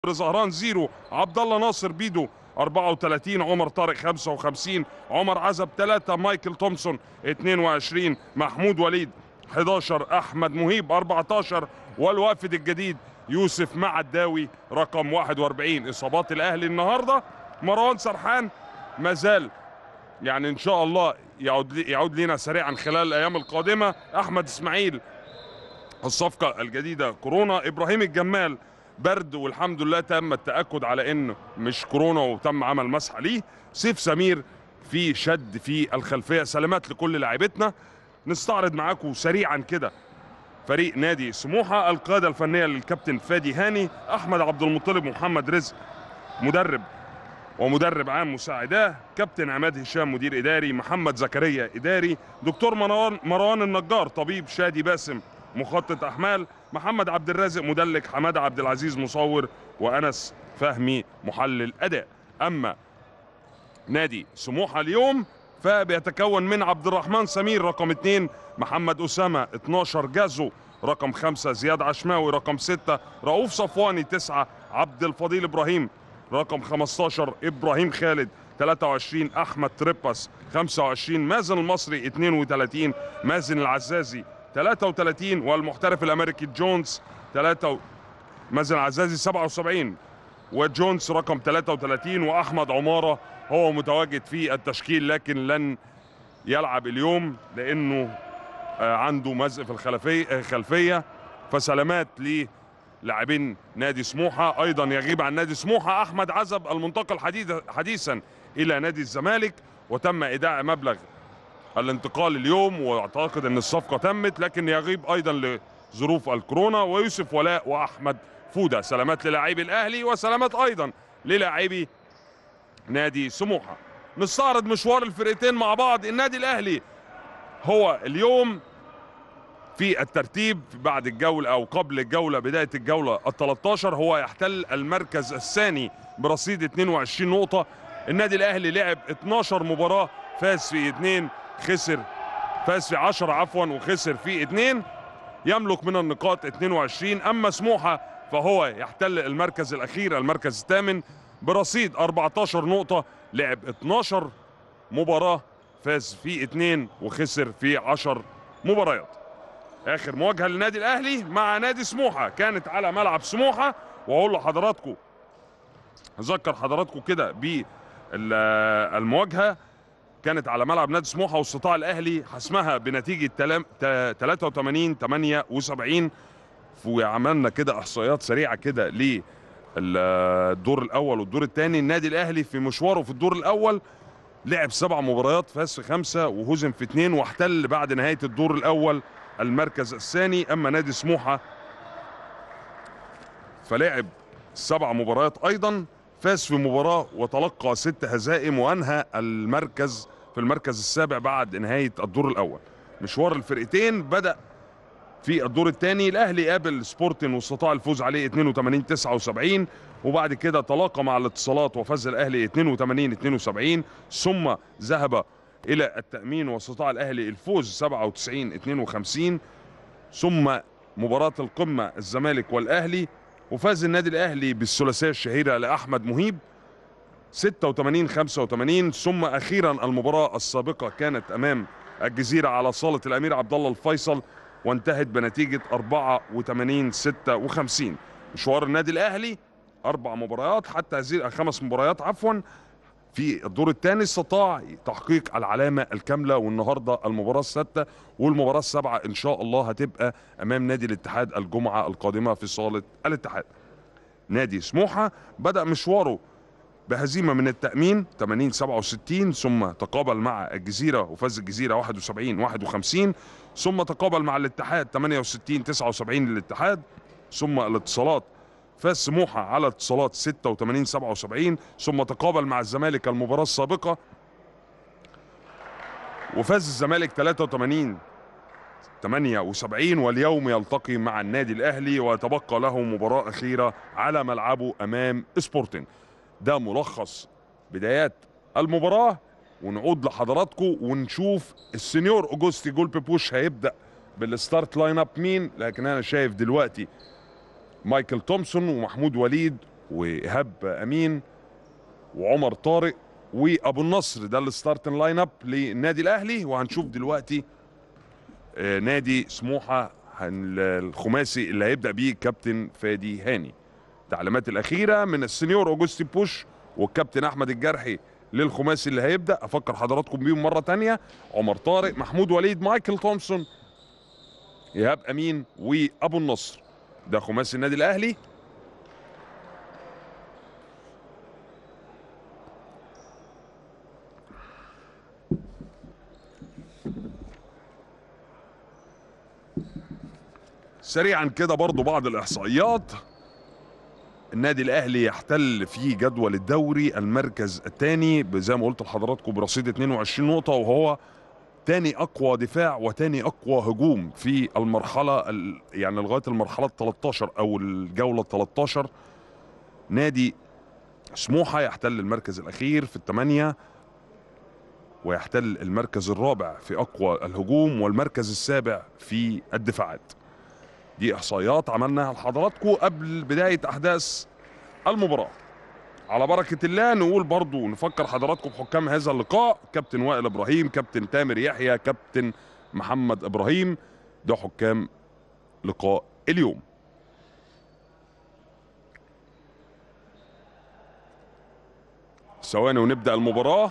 زهران زيرو عبد الله ناصر بيدو 34 عمر طارق 55 عمر عزب 3 مايكل تومسون 22 محمود وليد 11 احمد مهيب 14 والوافد الجديد يوسف معداوي رقم 41 اصابات الاهلي النهارده مروان سرحان ما زال يعني ان شاء الله يعود يعود لنا سريعا خلال الايام القادمه احمد اسماعيل الصفقه الجديده كورونا ابراهيم الجمال برد والحمد لله تم التاكد على انه مش كورونا وتم عمل مسح ليه سيف سمير في شد في الخلفيه سلامات لكل لاعبتنا نستعرض معاكم سريعا كده فريق نادي سموحه القياده الفنيه للكابتن فادي هاني احمد عبد المطلب محمد رزق مدرب ومدرب عام مساعداه كابتن عماد هشام مدير اداري محمد زكريا اداري دكتور مروان مروان النجار طبيب شادي باسم مخطط احمال محمد عبد الرازق مدلك حماده عبد العزيز مصور وانس فهمي محلل اداء اما نادي سموحه اليوم فبيتكون من عبد الرحمن سمير رقم 2 محمد اسامه 12 جازو رقم 5 زياد عشماوي رقم 6 رؤوف صفواني 9 عبد الفضيل ابراهيم رقم 15 ابراهيم خالد 23 احمد تريباس 25 مازن المصري 32 مازن العزازي 33 والمحترف الامريكي جونز 3 مازن العزازي 77 وجونز رقم 33 واحمد عماره هو متواجد في التشكيل لكن لن يلعب اليوم لانه آه، عنده مزق في الخلفيه خلفيه فسلامات للاعبين نادي سموحه ايضا يغيب عن نادي سموحه احمد عزب المنتقل حديث- حديثا الى نادي الزمالك وتم ايداع مبلغ الانتقال اليوم واعتقد ان الصفقه تمت لكن يغيب ايضا لظروف الكورونا ويوسف ولاء واحمد فوده سلامات للاعبي الاهلي وسلامات ايضا للاعبي نادي سموحه نستعرض مشوار الفرقتين مع بعض النادي الاهلي هو اليوم في الترتيب بعد الجولة أو قبل الجولة بداية الجولة ال 13 هو يحتل المركز الثاني برصيد 22 نقطة النادي الأهلي لعب 12 مباراة فاز في اثنين خسر فاز في 10 عفوا وخسر في اثنين يملك من النقاط 22 أما سموحة فهو يحتل المركز الأخير المركز الثامن برصيد 14 نقطة لعب 12 مباراة فاز في اثنين وخسر في 10 مباريات اخر مواجهه للنادي الاهلي مع نادي سموحه كانت على ملعب سموحه واقول لحضراتكم اذكر حضراتكم كده بالمواجهه كانت على ملعب نادي سموحه واستطاع الاهلي حسمها بنتيجه تلام- تا- 83 78 وعملنا كده احصائيات سريعه كده للدور الاول والدور الثاني النادي الاهلي في مشواره في الدور الاول لعب سبع مباريات فاز في خمسه وهزم في اثنين واحتل بعد نهايه الدور الاول المركز الثاني اما نادي سموحه فلعب سبع مباريات ايضا فاز في مباراه وتلقى ست هزائم وانهى المركز في المركز السابع بعد نهايه الدور الاول مشوار الفرقتين بدا في الدور الثاني الاهلي قابل سبورتن واستطاع الفوز عليه 82 79 وبعد كده تلاقى مع الاتصالات وفاز الاهلي 82 72 ثم ذهب الى التامين واستطاع الاهلي الفوز 97 52 ثم مباراه القمه الزمالك والاهلي وفاز النادي الاهلي بالثلاثيه الشهيره لاحمد مهيب 86 85 ثم اخيرا المباراه السابقه كانت امام الجزيره على صاله الامير عبد الله الفيصل وانتهت بنتيجه 84 56 مشوار النادي الاهلي اربع مباريات حتى هذه خمس مباريات عفوا في الدور الثاني استطاع تحقيق العلامه الكامله والنهارده المباراه السادسه والمباراه السابعه ان شاء الله هتبقى امام نادي الاتحاد الجمعه القادمه في صاله الاتحاد. نادي سموحه بدا مشواره بهزيمه من التامين 80 67 ثم تقابل مع الجزيره وفاز الجزيره 71 51 ثم تقابل مع الاتحاد 68 79 للاتحاد ثم الاتصالات فاز سموحه على اتصالات 86 77 ثم تقابل مع الزمالك المباراه السابقه وفاز الزمالك 83 78 واليوم يلتقي مع النادي الاهلي ويتبقى له مباراه اخيره على ملعبه امام سبورتنج ده ملخص بدايات المباراه ونعود لحضراتكم ونشوف السنيور اوجوستي جول بيبوش هيبدا بالستارت لاين اب مين لكن انا شايف دلوقتي مايكل تومسون ومحمود وليد وايهاب امين وعمر طارق وابو النصر ده الستارتن لاين اب للنادي الاهلي وهنشوف دلوقتي آه، نادي سموحه هن- الخماسي اللي هيبدا بيه كابتن فادي هاني التعليمات الاخيره من السنيور اوجوستي بوش والكابتن احمد الجرحي للخماسي اللي هيبدا افكر حضراتكم بيهم مره تانية عمر طارق محمود وليد مايكل تومسون ايهاب امين وابو النصر ده خماسي النادي الاهلي سريعا كده برضو بعض الاحصائيات النادي الاهلي يحتل في جدول الدوري المركز الثاني زي ما قلت لحضراتكم برصيد 22 نقطه وهو تاني اقوى دفاع وتاني اقوى هجوم في المرحله ال- يعني لغايه المرحله ال 13 او الجوله ال 13 نادي سموحه يحتل المركز الاخير في الثمانيه ويحتل المركز الرابع في اقوى الهجوم والمركز السابع في الدفاعات دي احصائيات عملناها لحضراتكم قبل بدايه احداث المباراه على بركه الله نقول برضو نفكر حضراتكم بحكام هذا اللقاء كابتن وائل ابراهيم كابتن تامر يحيى كابتن محمد ابراهيم ده حكام لقاء اليوم ثواني ونبدا المباراه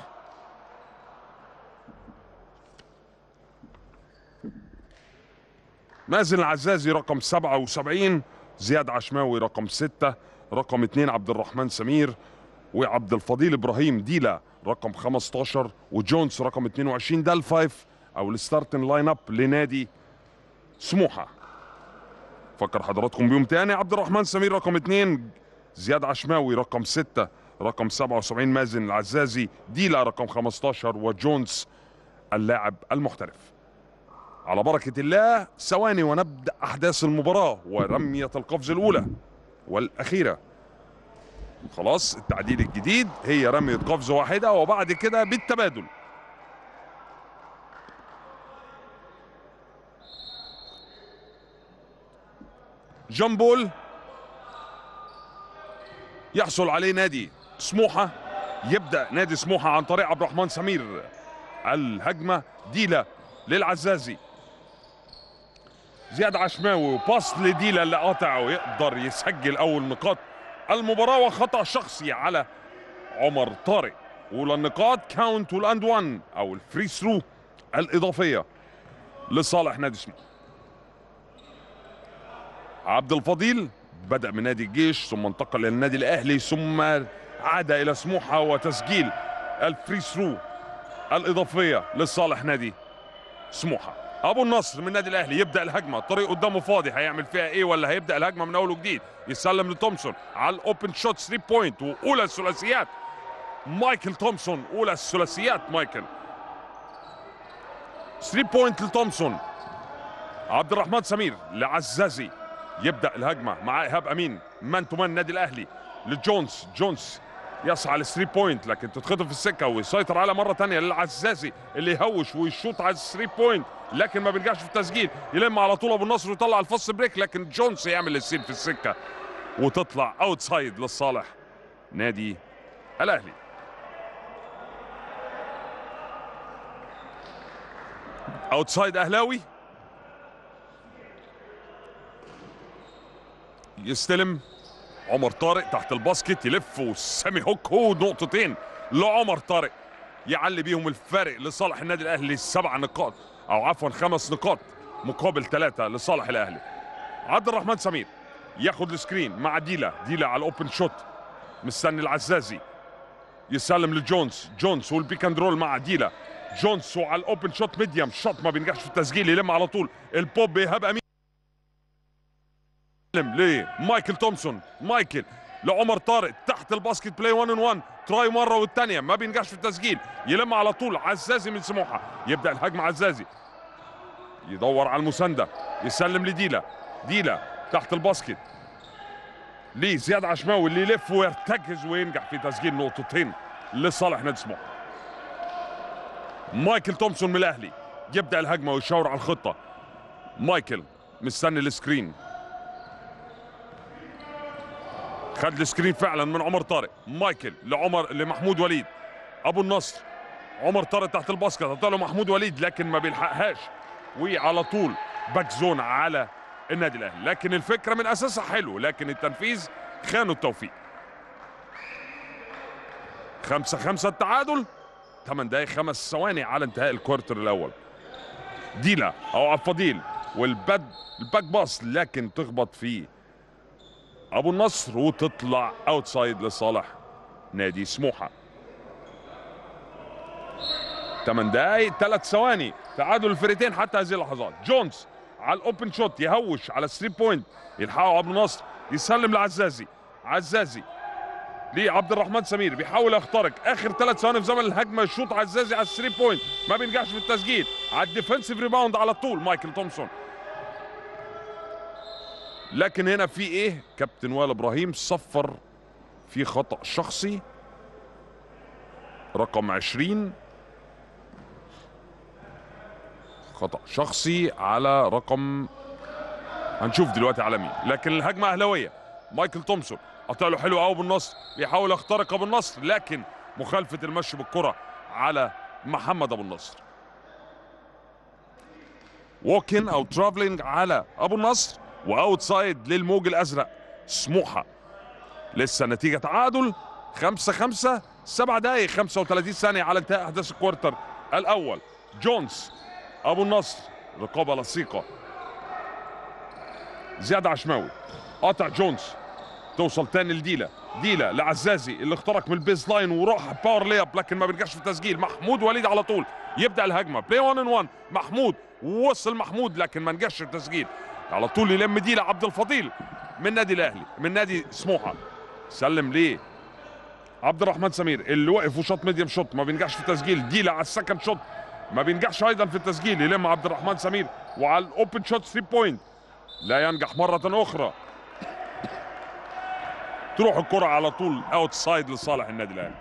مازن العزازي رقم 77 زياد عشماوي رقم 6 رقم 2 عبد الرحمن سمير وعبد الفضيل ابراهيم ديلا رقم 15 وجونز رقم 22 ده الفايف او الستارتن لاين اب لنادي سموحه فكر حضراتكم بيهم تاني عبد الرحمن سمير رقم 2 زياد عشماوي رقم 6 رقم 77 مازن العزازي ديلا رقم 15 وجونز اللاعب المحترف على بركة الله ثواني ونبدأ أحداث المباراة ورمية القفز الأولى والأخيرة خلاص التعديل الجديد هي رمية قفز واحدة وبعد كده بالتبادل جامبول يحصل عليه نادي سموحة يبدأ نادي سموحة عن طريق عبد الرحمن سمير الهجمة ديلا للعزازي زياد عشماوي وباص لديلا اللي قاطع ويقدر يسجل اول نقاط المباراه وخطا شخصي على عمر طارق وللنقاط كاونت والاند وان او الفري ثرو الاضافيه لصالح نادي سموحه عبد الفضيل بدا من نادي الجيش ثم انتقل الى النادي الاهلي ثم عاد الى سموحه وتسجيل الفري ثرو الاضافيه لصالح نادي سموحه ابو النصر من النادي الاهلي يبدا الهجمه الطريق قدامه فاضي هيعمل فيها ايه ولا هيبدا الهجمه من اول وجديد يسلم لتومسون على الاوبن شوت 3 بوينت واولى الثلاثيات مايكل تومسون اولى الثلاثيات مايكل 3 بوينت لتومسون عبد الرحمن سمير لعزازي يبدا الهجمه مع ايهاب امين مان تو مان النادي الاهلي لجونز جونز يسعى للثري بوينت لكن تتخطف في السكه ويسيطر على مره ثانيه للعزازي اللي يهوش ويشوط على الثري بوينت لكن ما بيرجعش في التسجيل يلم على طول ابو النصر ويطلع الفص بريك لكن جونز يعمل السيل في السكه وتطلع اوتسايد للصالح نادي الاهلي اوتسايد اهلاوي يستلم عمر طارق تحت الباسكت يلف وسامي هوك هو نقطتين لعمر طارق يعلي بيهم الفارق لصالح النادي الاهلي سبع نقاط او عفوا خمس نقاط مقابل ثلاثه لصالح الاهلي عبد الرحمن سمير ياخد السكرين مع ديلا ديلا على الاوبن شوت مستني العزازي يسلم لجونز جونز والبيك اند رول مع ديلا جونز وعلى الاوبن شوت ميديم شوت ما بينجحش في التسجيل يلم على طول البوب ايهاب امين لمايكل تومسون مايكل لعمر طارق تحت الباسكت بلاي 1 ان 1 تراي مره والثانيه ما بينجحش في التسجيل يلم على طول عزازي من سموحه يبدا الهجمه عزازي يدور على المسانده يسلم لديلا ديلا تحت الباسكت ليه زياد عشماوي اللي يلف ويرتكز وينجح في تسجيل نقطتين لصالح نادي سموحه مايكل تومسون من الاهلي يبدا الهجمه ويشاور على الخطه مايكل مستني السكرين خد السكرين فعلا من عمر طارق مايكل لعمر لمحمود وليد ابو النصر عمر طارق تحت الباسكت حط له محمود وليد لكن ما بيلحقهاش وعلى طول باك زون على النادي الاهلي لكن الفكره من اساسها حلو لكن التنفيذ خانوا التوفيق خمسة خمسة التعادل 8 دقايق خمس ثواني على انتهاء الكوارتر الاول ديلا او عبد الفضيل والباد الباك باص لكن تخبط في ابو النصر وتطلع اوتسايد لصالح نادي سموحه 8 دقايق 3 ثواني تعادل الفريقين حتى هذه اللحظات جونز على الاوبن شوت يهوش على الثري بوينت يلحقه ابو النصر يسلم لعزازي عزازي لعبد الرحمن سمير بيحاول يخترق اخر ثلاث ثواني في زمن الهجمه يشوط عزازي على الثري بوينت ما بينجحش في التسجيل على الديفنسيف ريباوند على طول مايكل تومسون لكن هنا في ايه كابتن وائل ابراهيم صفر في خطا شخصي رقم 20 خطا شخصي على رقم هنشوف دلوقتي على مين لكن الهجمه اهلاويه مايكل تومسون قطع له حلو قوي بالنصر بيحاول يخترق ابو النصر لكن مخالفه المشي بالكره على محمد ابو النصر ووكن او ترافلينج على ابو النصر واوت سايد للموج الازرق سموحه لسه نتيجه تعادل 5 5 7 دقائق 35 ثانيه على انتهاء احداث الكوارتر الاول جونز ابو النصر رقابه لصيقه زياد عشماوي قطع جونز توصل تاني لديلا ديلا لعزازي اللي اخترق من البيز لاين وراح باور لياب لكن ما بيرجعش في التسجيل محمود وليد على طول يبدا الهجمه بلاي 1 ان 1 محمود وصل محمود لكن ما نجحش في التسجيل على طول يلم ديلا عبد الفضيل من نادي الاهلي من نادي سموحه سلم ليه عبد الرحمن سمير اللي وقف وشوط ميديم شوت ما بينجحش في التسجيل ديلا على السكند شوت ما بينجحش ايضا في التسجيل يلم عبد الرحمن سمير وعلى الاوبن شوت 3 بوينت لا ينجح مره اخرى تروح الكرة على طول اوت سايد لصالح النادي الاهلي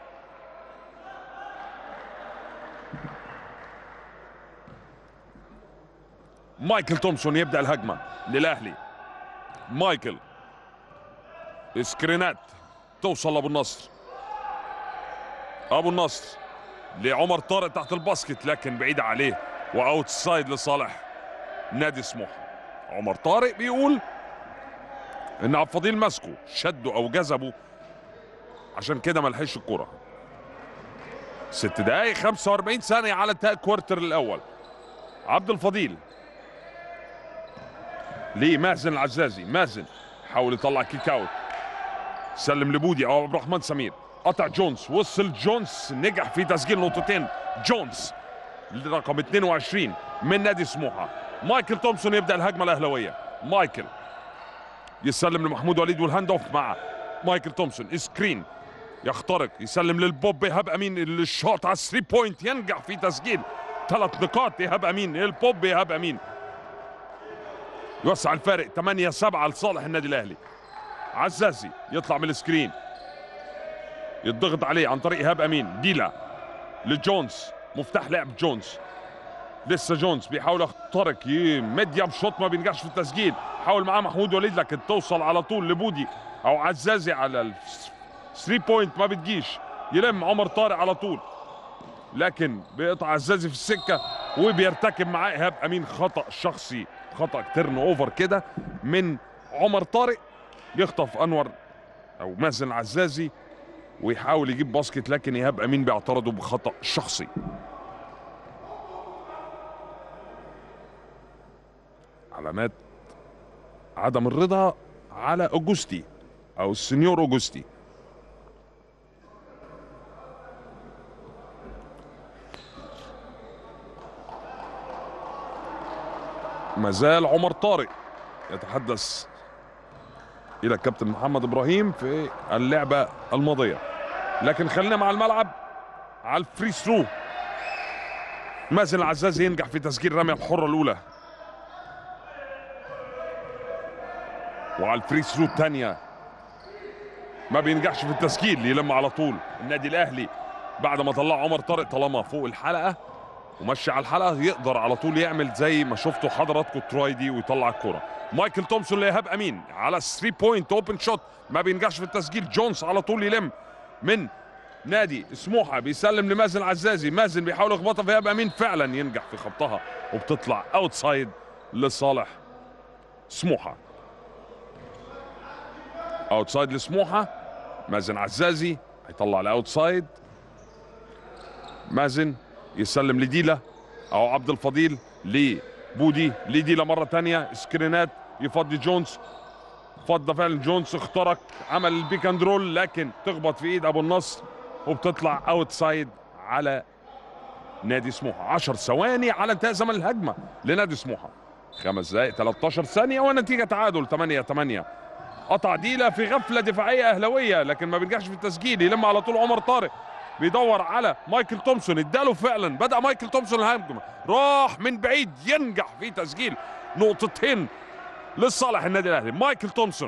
مايكل تومسون يبدا الهجمه للاهلي مايكل سكرينات توصل لابو النصر ابو النصر لعمر طارق تحت الباسكت لكن بعيدة عليه واوت سايد لصالح نادي سموحه عمر طارق بيقول ان عبد الفضيل ماسكه شده او جذبه عشان كده ما لحقش الكرة ست دقايق 45 ثانية على انتهاء الكوارتر الأول عبد الفضيل ليه مازن العزازي مازن حاول يطلع كيك اوت سلم لبودي او عبد الرحمن سمير قطع جونز وصل جونز نجح في تسجيل نقطتين جونز رقم 22 من نادي سموحه مايكل تومسون يبدا الهجمه الاهلاويه مايكل يسلم لمحمود وليد والهاند اوف مع مايكل تومسون سكرين يخترق يسلم للبوب ايهاب امين الشوط على الثري بوينت ينجح في تسجيل ثلاث نقاط ايهاب امين البوب ايهاب امين يوسع الفارق 8 7 لصالح النادي الاهلي عزازي يطلع من السكرين يضغط عليه عن طريق ايهاب امين ديلا لجونز مفتاح لعب جونز لسه جونز بيحاول يخترق ميديم شوت ما بينجحش في التسجيل حاول معاه محمود وليد لكن توصل على طول لبودي او عزازي على ال 3 بوينت ما بتجيش يلم عمر طارق على طول لكن بيقطع عزازي في السكه وبيرتكب معاه ايهاب امين خطا شخصي خطا ترن اوفر كده من عمر طارق يخطف انور او مازن العزازي ويحاول يجيب باسكت لكن ايهاب امين بيعترضه بخطا شخصي علامات عدم الرضا على اوجوستي او السنيور اوجوستي مازال عمر طارق يتحدث الى الكابتن محمد ابراهيم في اللعبه الماضيه لكن خلينا مع الملعب على الفري ثرو مازن العزاز ينجح في تسجيل الرميه الحره الاولى وعلى الفري ثرو الثانيه ما بينجحش في التسجيل يلم على طول النادي الاهلي بعد ما طلع عمر طارق طالما فوق الحلقه ومشي على الحلقه يقدر على طول يعمل زي ما شفتوا حضراتكم تراي دي ويطلع الكره مايكل تومسون لايهاب امين على 3 بوينت اوبن شوت ما بينجحش في التسجيل جونز على طول يلم من نادي سموحه بيسلم لمازن عزازي مازن بيحاول يخبطها في ايهاب امين فعلا ينجح في خبطها وبتطلع اوتسايد لصالح سموحه اوتسايد لسموحه مازن عزازي هيطلع الاوتسايد مازن يسلم لديلا او عبد الفضيل لبودي لديلا مره تانية سكرينات يفضي جونز فضى فعلا جونز اخترق عمل البيك اند رول لكن تخبط في ايد ابو النصر وبتطلع اوتسايد على نادي سموحه 10 ثواني على انتهاء زمن الهجمه لنادي سموحه خمس دقائق 13 ثانيه ونتيجه تعادل 8 8 قطع ديلا في غفله دفاعيه اهلاويه لكن ما بينجحش في التسجيل يلم على طول عمر طارق بيدور على مايكل تومسون اداله فعلا بدا مايكل تومسون الهجمه راح من بعيد ينجح في تسجيل نقطتين لصالح النادي الاهلي مايكل تومسون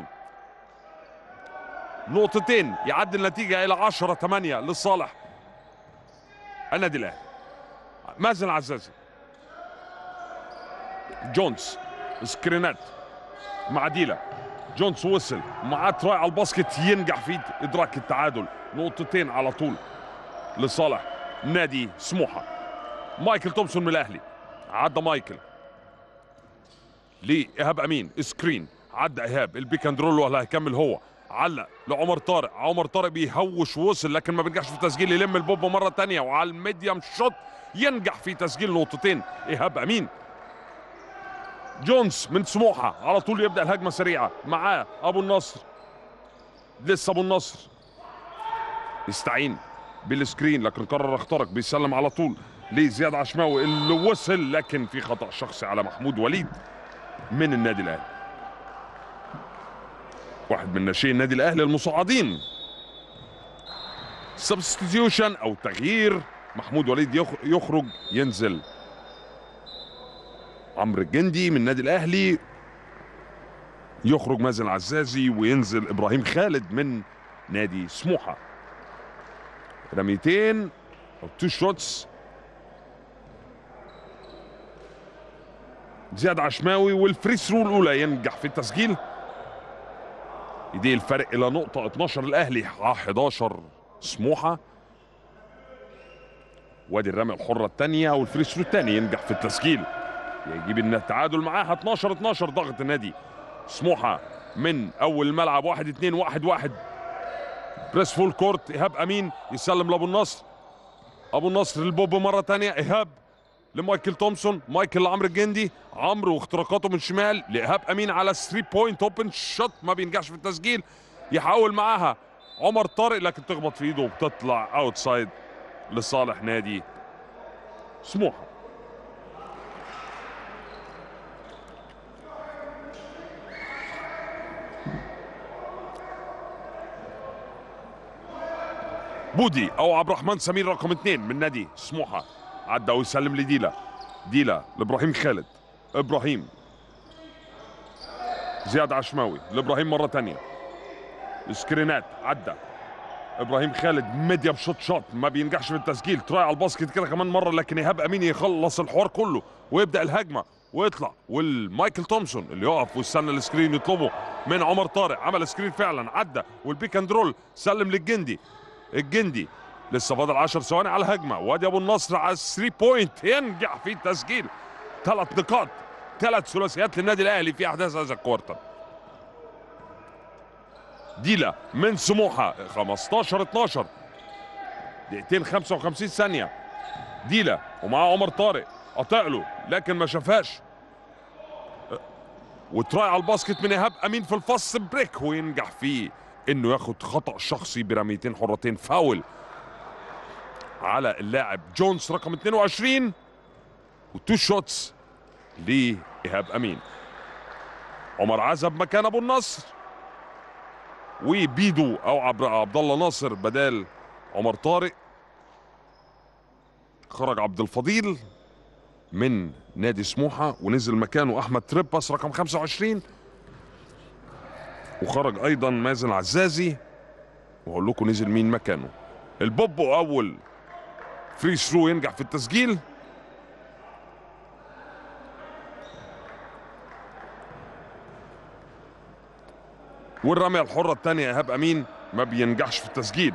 نقطتين يعدل النتيجه الى 10 8 لصالح النادي الاهلي مازن عزازي جونز سكرينات مع ديلا جونز وصل معاه تراي على الباسكت ينجح في ادراك التعادل نقطتين على طول لصالح نادي سموحه مايكل تومسون من الاهلي عدى مايكل لايهاب امين سكرين عدى ايهاب البيك اند رول ولا هيكمل هو علق لعمر طارق عمر طارق بيهوش ووصل لكن ما بينجحش في التسجيل يلم البوب مره تانية وعلى الميديم شوت ينجح في تسجيل نقطتين ايهاب امين جونز من سموحه على طول يبدا الهجمه سريعه معاه ابو النصر لسه ابو النصر يستعين بالسكرين لكن قرر يخترق بيسلم على طول لزياد عشماوي اللي وصل لكن في خطا شخصي على محمود وليد من النادي الاهلي واحد من ناشئين النادي الاهلي المصعدين سبستيوشن او تغيير محمود وليد يخ- يخرج ينزل عمرو الجندي من النادي الاهلي يخرج مازن عزازي وينزل ابراهيم خالد من نادي سموحه رميتين او تو شوتس زياد عشماوي والفري ثرو الاولى ينجح في التسجيل يدي الفرق الى نقطه 12 الاهلي 11 سموحه وادي الرمي الحره الثانيه والفري ثرو الثاني ينجح في التسجيل يجيب ان التعادل معاها 12 12 ضغط النادي سموحه من اول الملعب 1 2 1 1 بريس فول كورت ايهاب امين يسلم لابو النصر ابو النصر البوب مره ثانيه ايهاب لمايكل تومسون مايكل لعمرو الجندي عمرو واختراقاته من شمال لايهاب امين على 3 بوينت اوبن شوت ما بينجحش في التسجيل يحاول معاها عمر طارق لكن تخبط في ايده وبتطلع اوتسايد لصالح نادي سموحه بودي او عبد الرحمن سمير رقم اثنين من نادي سموحه عدى ويسلم لديلا ديلا لابراهيم خالد ابراهيم زياد عشماوي لابراهيم مره تانية سكرينات عدى ابراهيم خالد ميديا بشوت شوت ما بينجحش في التسجيل تراي على الباسكت كده كمان مره لكن ايهاب امين يخلص الحوار كله ويبدا الهجمه ويطلع والمايكل تومسون اللي يقف ويستنى السكرين يطلبه من عمر طارق عمل سكرين فعلا عدى والبيك اند رول سلم للجندي الجندي لسه فاضل 10 ثواني على الهجمه وادي ابو النصر على 3 بوينت ينجح في التسجيل ثلاث نقاط ثلاث ثلاثيات للنادي الاهلي في احداث هذا الكوارتر ديلا من سموحه 15 12 دقيقتين 55 ثانيه ديلا ومعاه عمر طارق قطع له لكن ما شافهاش وتراي على الباسكت من ايهاب امين في الفص بريك وينجح فيه انه ياخد خطا شخصي برميتين حرتين فاول على اللاعب جونز رقم 22 وتو شوتس لايهاب امين عمر عزب مكان ابو النصر وبيدو او عبد عبد الله ناصر بدال عمر طارق خرج عبد الفضيل من نادي سموحه ونزل مكانه احمد تريباس رقم 25 وخرج ايضا مازن عزازي وهقول لكم نزل مين مكانه البوبو اول فري ثرو ينجح في التسجيل والرميه الحره الثانيه ايهاب امين ما بينجحش في التسجيل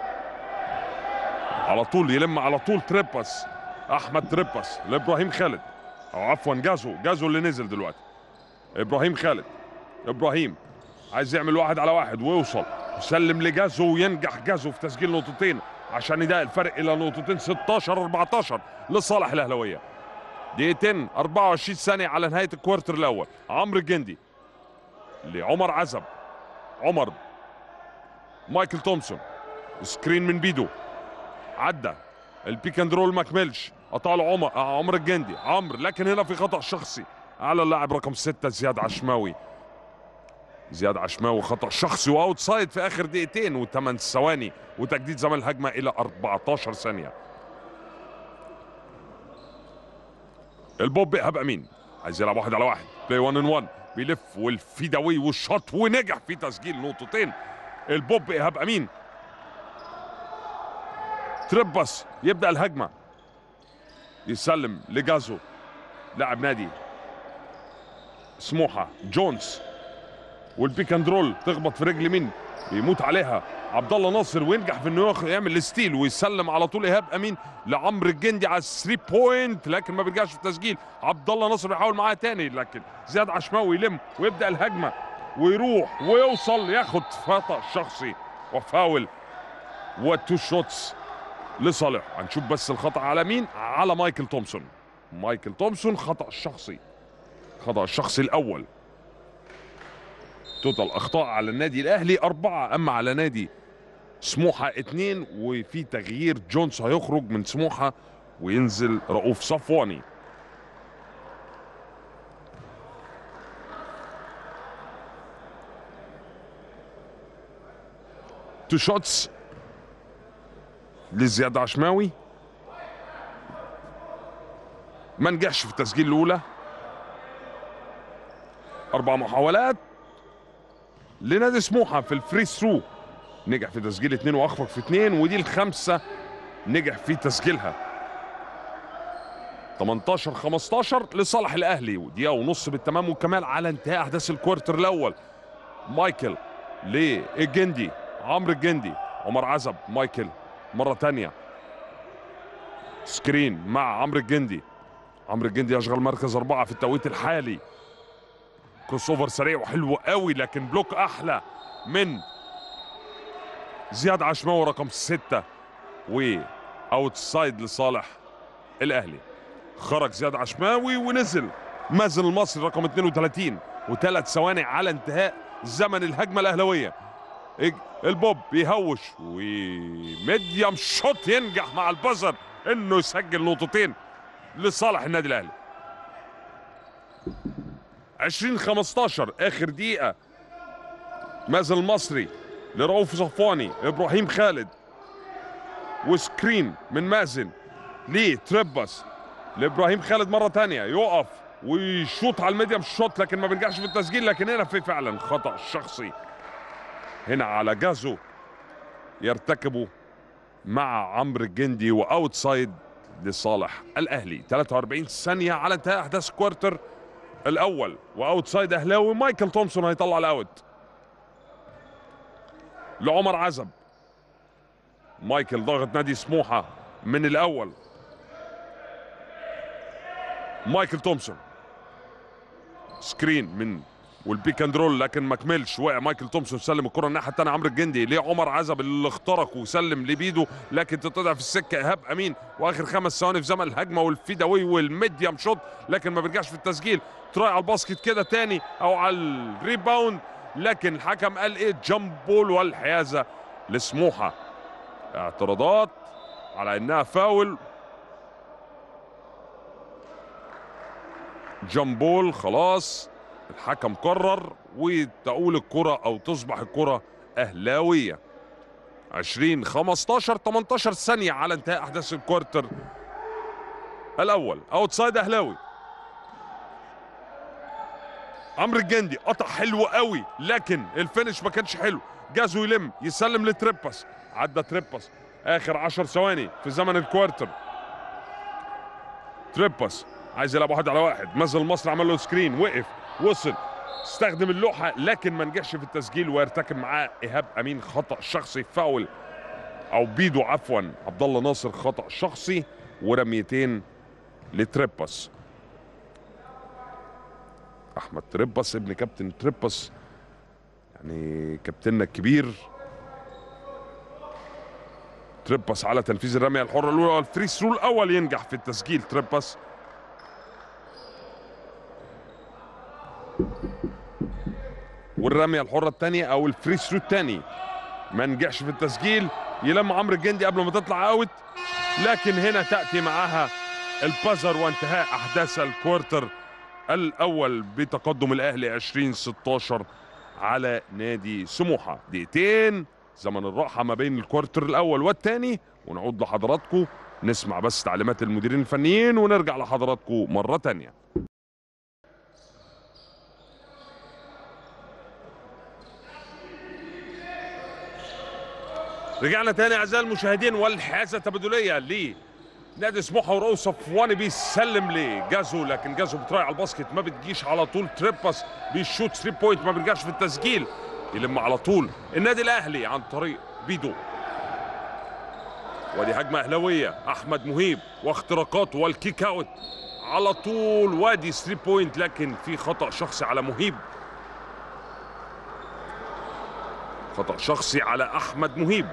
على طول يلم على طول تريباس احمد تريباس لابراهيم خالد او عفوا جازو جازو اللي نزل دلوقتي ابراهيم خالد ابراهيم عايز يعمل واحد على واحد ويوصل يسلم لجازو وينجح جازو في تسجيل نقطتين عشان يضايق الفرق الى نقطتين 16 14 لصالح الاهلاويه دقيقتين 24 ثانيه على نهايه الكوارتر الاول عمرو الجندي لعمر عزب عمر مايكل تومسون سكرين من بيدو عدى البيك اند رول ما كملش قطع له عمر آه، عمر الجندي عمرو لكن هنا في خطا شخصي على اللاعب رقم ستة زياد عشماوي زياد عشماوي خطا شخصي واوت سايد في اخر دقيقتين وثمان ثواني وتجديد زمن الهجمه الى 14 ثانيه البوب ايهاب امين عايز يلعب واحد على واحد بلاي 1 ان 1 بيلف والفيداوي والشوط ونجح في تسجيل نقطتين البوب ايهاب امين تربس يبدا الهجمه يسلم لجازو لاعب نادي سموحه جونز والبيك اند رول تخبط في رجل مين بيموت عليها عبد الله ناصر وينجح في انه ياخد- يعمل الستيل ويسلم على طول ايهاب امين لعمرو الجندي على الثري بوينت لكن ما بيرجعش في التسجيل عبد الله ناصر بيحاول معاه تاني لكن زياد عشماوي يلم ويبدا الهجمه ويروح ويوصل ياخد خطا شخصي وفاول وتو شوتس لصالح هنشوف بس الخطا على مين على مايكل تومسون مايكل تومسون خطا شخصي خطا الشخصي الاول توتال اخطاء على النادي الاهلي اربعه اما على نادي سموحه اثنين وفي تغيير جونز هيخرج من سموحه وينزل رؤوف صفواني تو شوتس لزياد عشماوي ما نجحش في التسجيل الاولى اربع محاولات لنادي سموحه في الفري ثرو نجح في تسجيل اثنين واخفق في اثنين ودي الخمسه نجح في تسجيلها 18 15 لصالح الاهلي ودقيقه ونص بالتمام والكمال على انتهاء احداث الكوارتر الاول مايكل للجندي عمرو الجندي عمر عزب مايكل مره تانية سكرين مع عمرو الجندي عمرو الجندي يشغل مركز اربعه في التوقيت الحالي كروس اوفر سريع وحلو قوي لكن بلوك احلى من زياد عشماوي رقم ستة و اوت سايد لصالح الاهلي خرج زياد عشماوي ونزل مازن المصري رقم 32 وثلاث ثواني على انتهاء زمن الهجمه الاهلاويه إج- البوب بيهوش وميديم شوت ينجح مع البزر انه يسجل نقطتين لصالح النادي الاهلي 20 15 اخر دقيقه مازن المصري لرؤوف صفواني ابراهيم خالد وسكرين من مازن لتربس لابراهيم خالد مره تانية يقف ويشوط على الميديم شوت لكن ما بينجحش في التسجيل لكن هنا في فعلا خطا شخصي هنا على جازو يرتكبه مع عمرو الجندي واوتسايد لصالح الاهلي 43 ثانيه على انتهاء احداث كوارتر الاول واوتسايد اهلاوي مايكل تومسون هيطلع الاوت لعمر عزب مايكل ضاغط نادي سموحه من الاول مايكل تومسون سكرين من والبيك اند رول لكن ما كملش وقع مايكل تومسون سلم الكره الناحيه الثانيه عمرو الجندي لعمر عزب اللي اخترق وسلم لبيدو لكن تتقطع في السكه ايهاب امين واخر خمس ثواني في زمن الهجمه والفيداوي والميديم شوت لكن ما بيرجعش في التسجيل تراي على الباسكت كده تاني او على الريباوند لكن الحكم قال ايه جامب بول والحيازه لسموحه اعتراضات على انها فاول جامبول خلاص الحكم قرر وتقول الكرة او تصبح الكرة اهلاوية 20 15 18 ثانية على انتهاء احداث الكوارتر الاول اوتسايد اهلاوي عمرو الجندي قطع حلو قوي لكن الفينش ما كانش حلو جازو يلم يسلم لتريباس عدى تريباس اخر 10 ثواني في زمن الكوارتر تريباس عايز يلعب واحد على واحد مازن المصري عمل له سكرين وقف وصل استخدم اللوحه لكن ما نجحش في التسجيل ويرتكب معاه ايهاب امين خطا شخصي فاول او بيدو عفوا عبد الله ناصر خطا شخصي ورميتين لتريباس احمد تريباس ابن كابتن تريباس يعني كابتننا الكبير تريباس على تنفيذ الرميه الحره الاولى والفري ثرو الاول ينجح في التسجيل تريباس والرميه الحره الثانيه او الفري ثرو الثاني ما نجحش في التسجيل يلم عمرو الجندي قبل ما تطلع اوت لكن هنا تاتي معاها البازر وانتهاء احداث الكوارتر الاول بتقدم الاهلي 20 16 على نادي سموحه دقيقتين زمن الراحه ما بين الكوارتر الاول والثاني ونعود لحضراتكم نسمع بس تعليمات المديرين الفنيين ونرجع لحضراتكم مره ثانيه رجعنا تاني اعزائي المشاهدين والحازه تبادليه ليه نادي سموحه ورؤوس صفواني بيسلم لجازو لكن جازو بتراعي على الباسكت ما بتجيش على طول تريباس بيشوت 3 بوينت ما بيرجعش في التسجيل يلم على طول النادي الاهلي عن طريق بيدو ودي هجمه اهلاويه احمد مهيب واختراقات والكيك اوت على طول وادي 3 بوينت لكن في خطا شخصي على مهيب خطا شخصي على احمد مهيب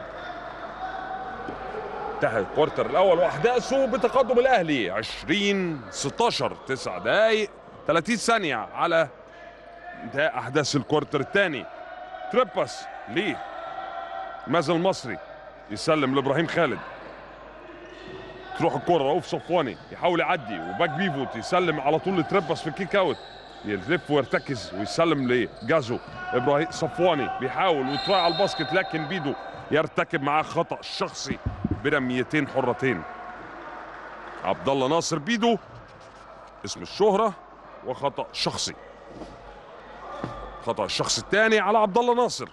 انتهى الكوارتر الاول واحداثه بتقدم الاهلي 20 16 9 دقائق 30 ثانيه على انتهاء احداث الكوارتر الثاني تريباس ليه مازن المصري يسلم لابراهيم خالد تروح الكرة رؤوف صفواني يحاول يعدي وباك بيفوت يسلم على طول لتريباس في الكيك اوت يلف ويرتكز ويسلم لجازو ابراهيم صفواني بيحاول ويتراي على الباسكت لكن بيدو يرتكب معاه خطا شخصي برميتين حرتين عبد الله ناصر بيدو اسم الشهره وخطا شخصي خطا الشخص الثاني على عبد الله ناصر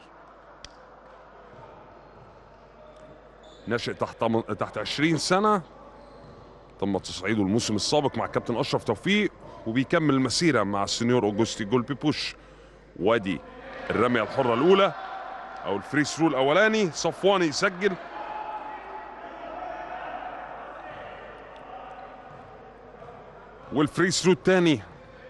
ناشئ تحت تحت 20 سنه تم تصعيده الموسم السابق مع كابتن اشرف توفيق وبيكمل المسيره مع السنيور اوجوستي جول بيبوش وادي الرميه الحره الاولى او الفري ثرو الاولاني صفواني يسجل والفري ثرو الثاني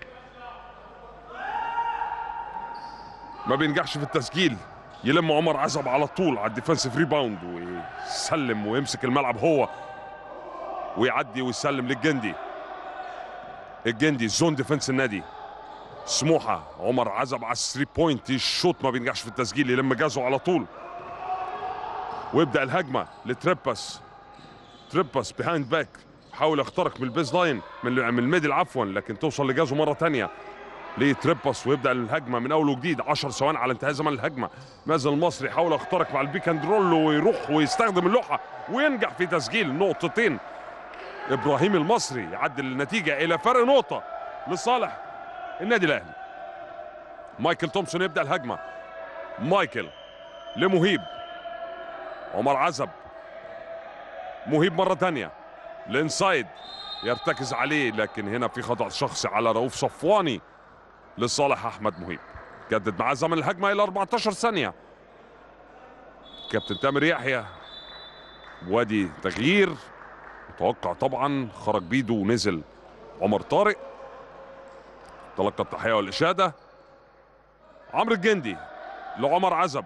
ما بينجحش في التسجيل يلم عمر عزب على طول على الديفensive ريباوند ويسلم ويمسك الملعب هو ويعدي ويسلم للجندي الجندي زون ديفنس النادي سموحه عمر عزب على الثري بوينت الشوط ما بينجحش في التسجيل يلم جازو على طول ويبدا الهجمه لتريباس تريباس بيهايند باك حاول يخترق من البيز لاين من من الميدل عفوا لكن توصل لجازو مره ثانيه لتريباس ويبدا الهجمه من اول وجديد 10 ثواني على انتهاء زمن الهجمه مازن المصري يحاول يخترق مع البيك اند رول ويروح ويستخدم اللوحه وينجح في تسجيل نقطتين ابراهيم المصري يعدل النتيجه الى فرق نقطه لصالح النادي الاهلي مايكل تومسون يبدا الهجمه مايكل لمهيب عمر عزب مهيب مره ثانيه الانسايد يرتكز عليه لكن هنا في خطا شخصي على رؤوف صفواني لصالح احمد مهيب جدد معاه زمن الهجمه الى 14 ثانيه كابتن تامر يحيى وادي تغيير متوقع طبعا خرج بيدو ونزل عمر طارق تلقى التحيه والاشاده عمرو الجندي لعمر عزب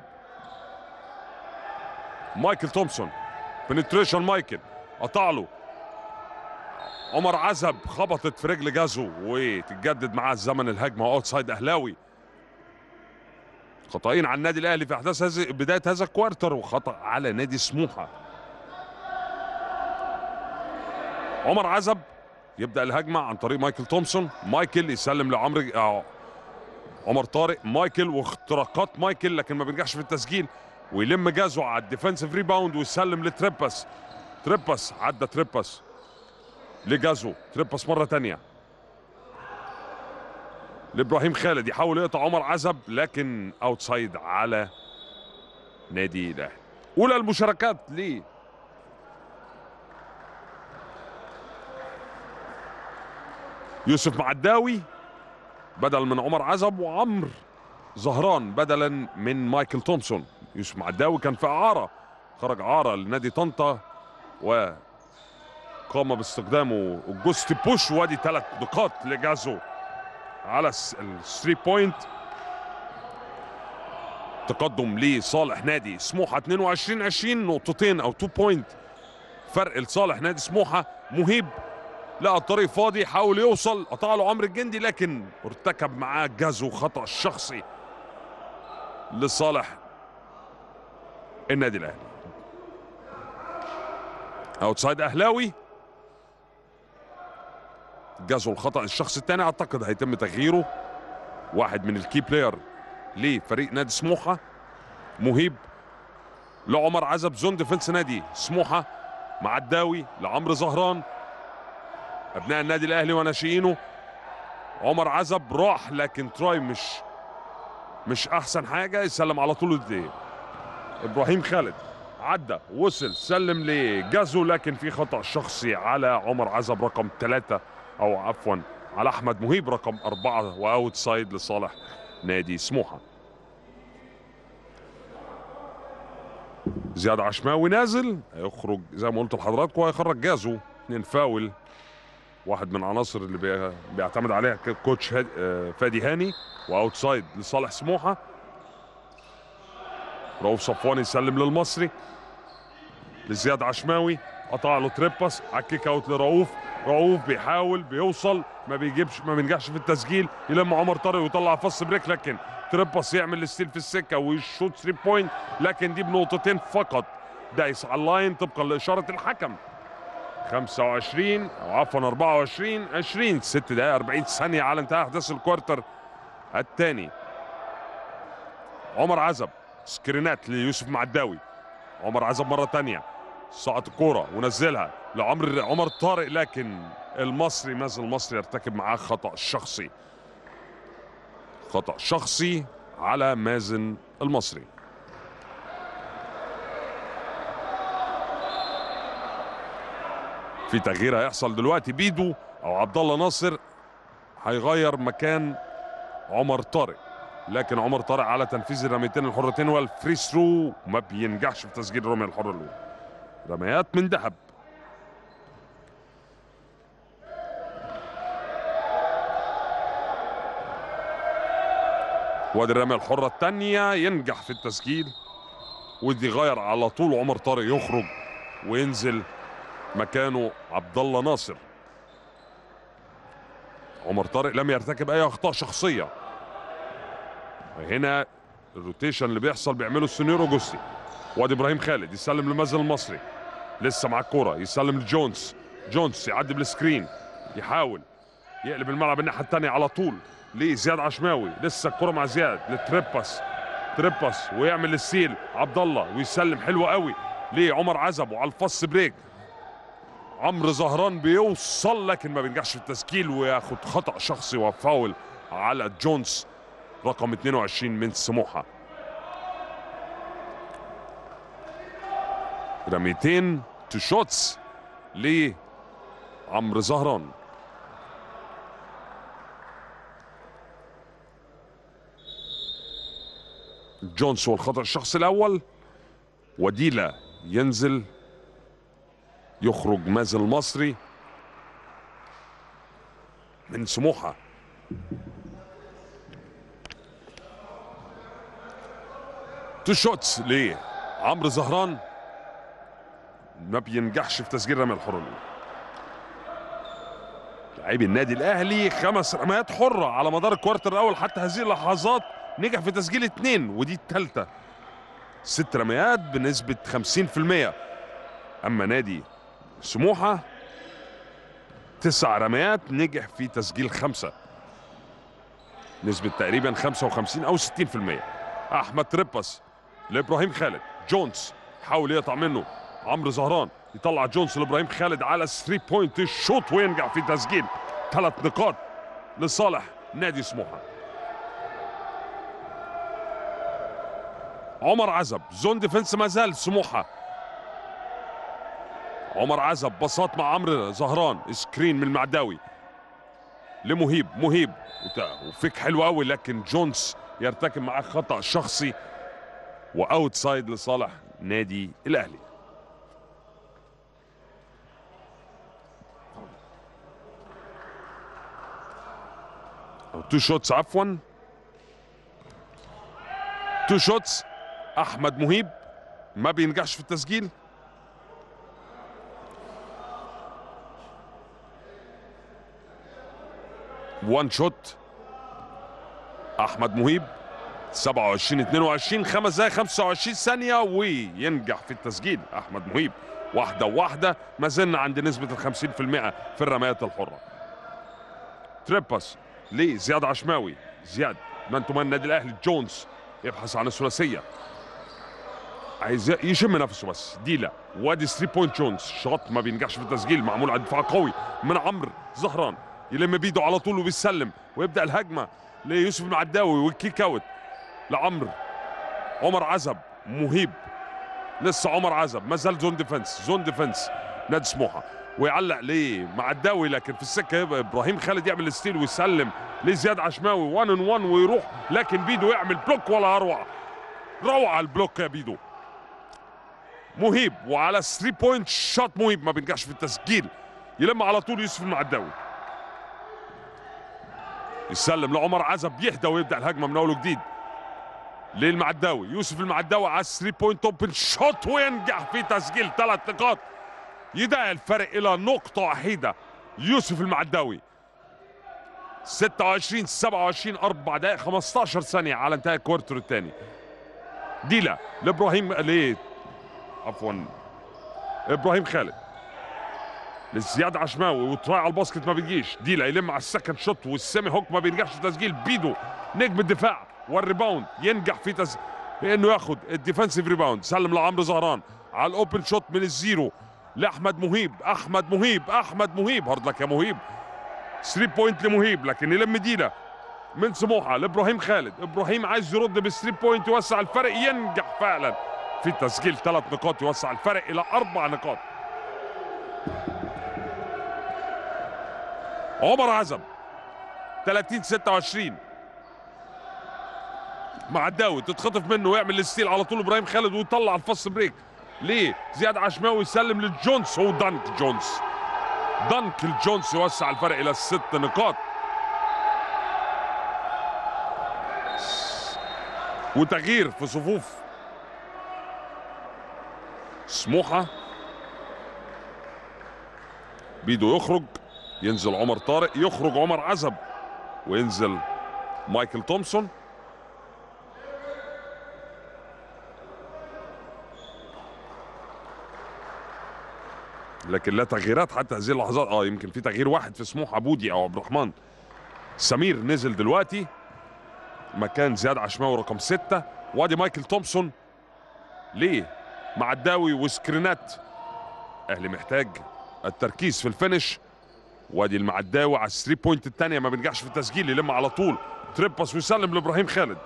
مايكل تومسون بنتريشن مايكل قطع له عمر عزب خبطت في رجل جازو وتتجدد معاه زمن الهجمه اوتسايد اهلاوي خطأين على النادي الاهلي في احداث هذه بدايه هذا الكوارتر وخطأ على نادي سموحه عمر عزب يبدا الهجمه عن طريق مايكل تومسون مايكل يسلم لعمرو آه عمر طارق مايكل واختراقات مايكل لكن ما بينجحش في التسجيل ويلم جازو على الديفensive ريباوند ويسلم لتريباس تريباس عدى تريباس لجازو تريباس مرة تانية لابراهيم خالد يحاول يقطع عمر عزب لكن اوتسايد على نادي الاهلي اولى المشاركات ليه يوسف معداوي بدل من عمر عزب وعمرو زهران بدلا من مايكل تومسون يوسف معداوي كان في اعاره خرج اعاره لنادي طنطا و قام باستخدامه الجوست بوش وادي ثلاث نقاط لجازو على الثري بوينت تقدم لصالح نادي سموحه 22 20 نقطتين او 2 بوينت فرق لصالح نادي سموحه مهيب لقى الطريق فاضي حاول يوصل قطع له عمرو الجندي لكن ارتكب معاه جازو خطا شخصي لصالح النادي الاهلي اوتسايد اهلاوي جازو الخطا الشخص الثاني اعتقد هيتم تغييره واحد من الكي بلاير لفريق نادي سموحه مهيب لعمر عزب زون ديفنس نادي سموحه مع الداوي لعمرو زهران ابناء النادي الاهلي وناشئينه عمر عزب راح لكن تراي مش مش احسن حاجه يسلم على طول الدقيقه ابراهيم خالد عدى وصل سلم لجازو لكن في خطا شخصي على عمر عزب رقم ثلاثة او عفوا على احمد مهيب رقم أربعة واوت سايد لصالح نادي سموحه زياد عشماوي نازل هيخرج زي ما قلت لحضراتكم هيخرج جازو اثنين فاول واحد من العناصر اللي بي- بيعتمد عليها ك- كوتش هاد- آه، فادي هاني واوتسايد لصالح سموحه رؤوف صفوان يسلم للمصري لزياد عشماوي قطع له تريباس على الكيك اوت لرؤوف رؤوف بيحاول بيوصل ما بيجيبش ما بينجحش في التسجيل يلم عمر طارق ويطلع فص بريك لكن تريباس يعمل الستيل في السكه ويشوط 3 بوينت لكن دي بنقطتين فقط دايس على اللاين طبقا لاشاره الحكم 25 او عفوا 24 20 6 دقائق 40 ثانيه على انتهاء احداث الكوارتر الثاني عمر عزب سكرينات ليوسف معداوي عمر عزب مره ثانيه سقط الكوره ونزلها لعمر عمر طارق لكن المصري مازن المصري يرتكب معاه خطا شخصي خطا شخصي على مازن المصري في تغيير هيحصل دلوقتي بيدو او عبد الله ناصر هيغير مكان عمر طارق لكن عمر طارق على تنفيذ الرميتين الحرتين والفري ثرو ما بينجحش في تسجيل الرميه الحره الاولى رميات من ذهب وادي الرميه الحره الثانيه ينجح في التسجيل ودي غير على طول عمر طارق يخرج وينزل مكانه عبد الله ناصر عمر طارق لم يرتكب اي اخطاء شخصيه هنا الروتيشن اللي بيحصل بيعمله السنيور اوجوستي وادي ابراهيم خالد يسلم لمازن المصري لسه مع الكوره يسلم لجونز جونز يعدي بالسكرين يحاول يقلب الملعب الناحيه الثانيه على طول لزياد عشماوي لسه الكوره مع زياد لتريباس تريباس ويعمل السيل عبد الله ويسلم حلو قوي لعمر عزب وعلى الفص بريك عمرو زهران بيوصل لكن ما بينجحش في التسجيل وياخد خطا شخصي وفاول على جونز رقم 22 من سموحه رميتين تو شوتس لعمرو زهران جونز هو الخطا الشخصي الاول وديلا ينزل يخرج مازن المصري من سموحه تو شوتس لعمرو زهران ما بينجحش في تسجيل رمي الحره الاولى لاعبي النادي الاهلي خمس رميات حره على مدار الكوارتر الاول حتى هذه اللحظات نجح في تسجيل اثنين ودي الثالثه ست رميات بنسبه 50% اما نادي سموحه تسع رميات نجح في تسجيل خمسه نسبه تقريبا 55 او 60% احمد تريباس لابراهيم خالد جونز حاول يقطع منه عمرو زهران يطلع جونز لابراهيم خالد على 3 بوينت الشوط وينجح في تسجيل ثلاث نقاط لصالح نادي سموحه عمر عزب زون ديفنس ما زال سموحه عمر عزب بساط مع عمرو زهران سكرين من المعداوي لمهيب مهيب وت- وفيك حلو قوي لكن جونز يرتكب معاه خطا شخصي واوت سايد لصالح نادي الاهلي أو تو شوتس عفوا تو شوتس احمد مهيب ما بينجحش في التسجيل وان شوت احمد مهيب 27 22 خمس دقايق 25 ثانية وينجح في التسجيل احمد مهيب واحدة واحدة ما زلنا عند نسبة ال 50% في الرميات الحرة تريباس لزياد عشماوي زياد من تمان النادي الاهلي جونز يبحث عن الثلاثية عايز يشم نفسه بس ديلا وادي 3 بوينت جونز شوت ما بينجحش في التسجيل معمول على دفاع قوي من عمرو زهران يلم بيده على طول وبيسلم ويبدا الهجمه ليوسف المعداوي والكيك اوت لعمرو عمر عزب مهيب لسه عمر عزب ما زال زون ديفنس زون ديفنس نادي سموحه ويعلق ليه معداوي لكن في السكه يبقى ابراهيم خالد يعمل ستيل ويسلم لزياد عشماوي 1 ان 1 ويروح لكن بيدو يعمل بلوك ولا اروع روعه البلوك يا بيدو مهيب وعلى 3 بوينت شوت مهيب ما بينجحش في التسجيل يلم على طول يوسف المعداوي يسلم لعمر عزب يهدى ويبدا الهجمه من اول وجديد للمعداوي يوسف المعداوي على 3 بوينت اوبن شوت وينجح في تسجيل ثلاث نقاط يضيع الفرق الى نقطه وحيده يوسف المعداوي 26 27 4 دقائق 15 ثانيه على انتهاء الكوارتر الثاني ديلا لابراهيم ليه عفوا ابراهيم خالد لزياد عشماوي وتراي على الباسكت ما بيجيش ديلا يلم على السكند شوت والسيمي هوك ما بينجحش في تسجيل بيدو نجم الدفاع والريباوند ينجح في تس... انه ياخد الديفensive ريباوند سلم لعمرو زهران على الاوبن شوت من الزيرو لاحمد مهيب احمد مهيب احمد مهيب هارد لك يا مهيب 3 بوينت لمهيب لكن يلم ديلا من سموحه لابراهيم خالد ابراهيم عايز يرد ب 3 بوينت يوسع الفرق ينجح فعلا في تسجيل ثلاث نقاط يوسع الفرق الى اربع نقاط عمر عزم 30 26 مع الداوي تتخطف منه ويعمل الستيل على طول ابراهيم خالد ويطلع الفاست بريك ليه زياد عشماوي يسلم للجونز هو دانك جونز دانك الجونز يوسع الفرق الى ست نقاط وتغيير في صفوف سموحه بيدو يخرج ينزل عمر طارق يخرج عمر عزب وينزل مايكل تومسون لكن لا تغييرات حتى هذه اللحظات اه يمكن في تغيير واحد في سموحه بودي او عبد الرحمن سمير نزل دلوقتي مكان زياد عشماوي رقم ستة وادي مايكل تومسون ليه مع الداوي وسكرينات اهلي محتاج التركيز في الفينش وادي المعداوي على الثري بوينت الثانيه ما بينجحش في التسجيل يلم على طول تريباس ويسلم لابراهيم خالد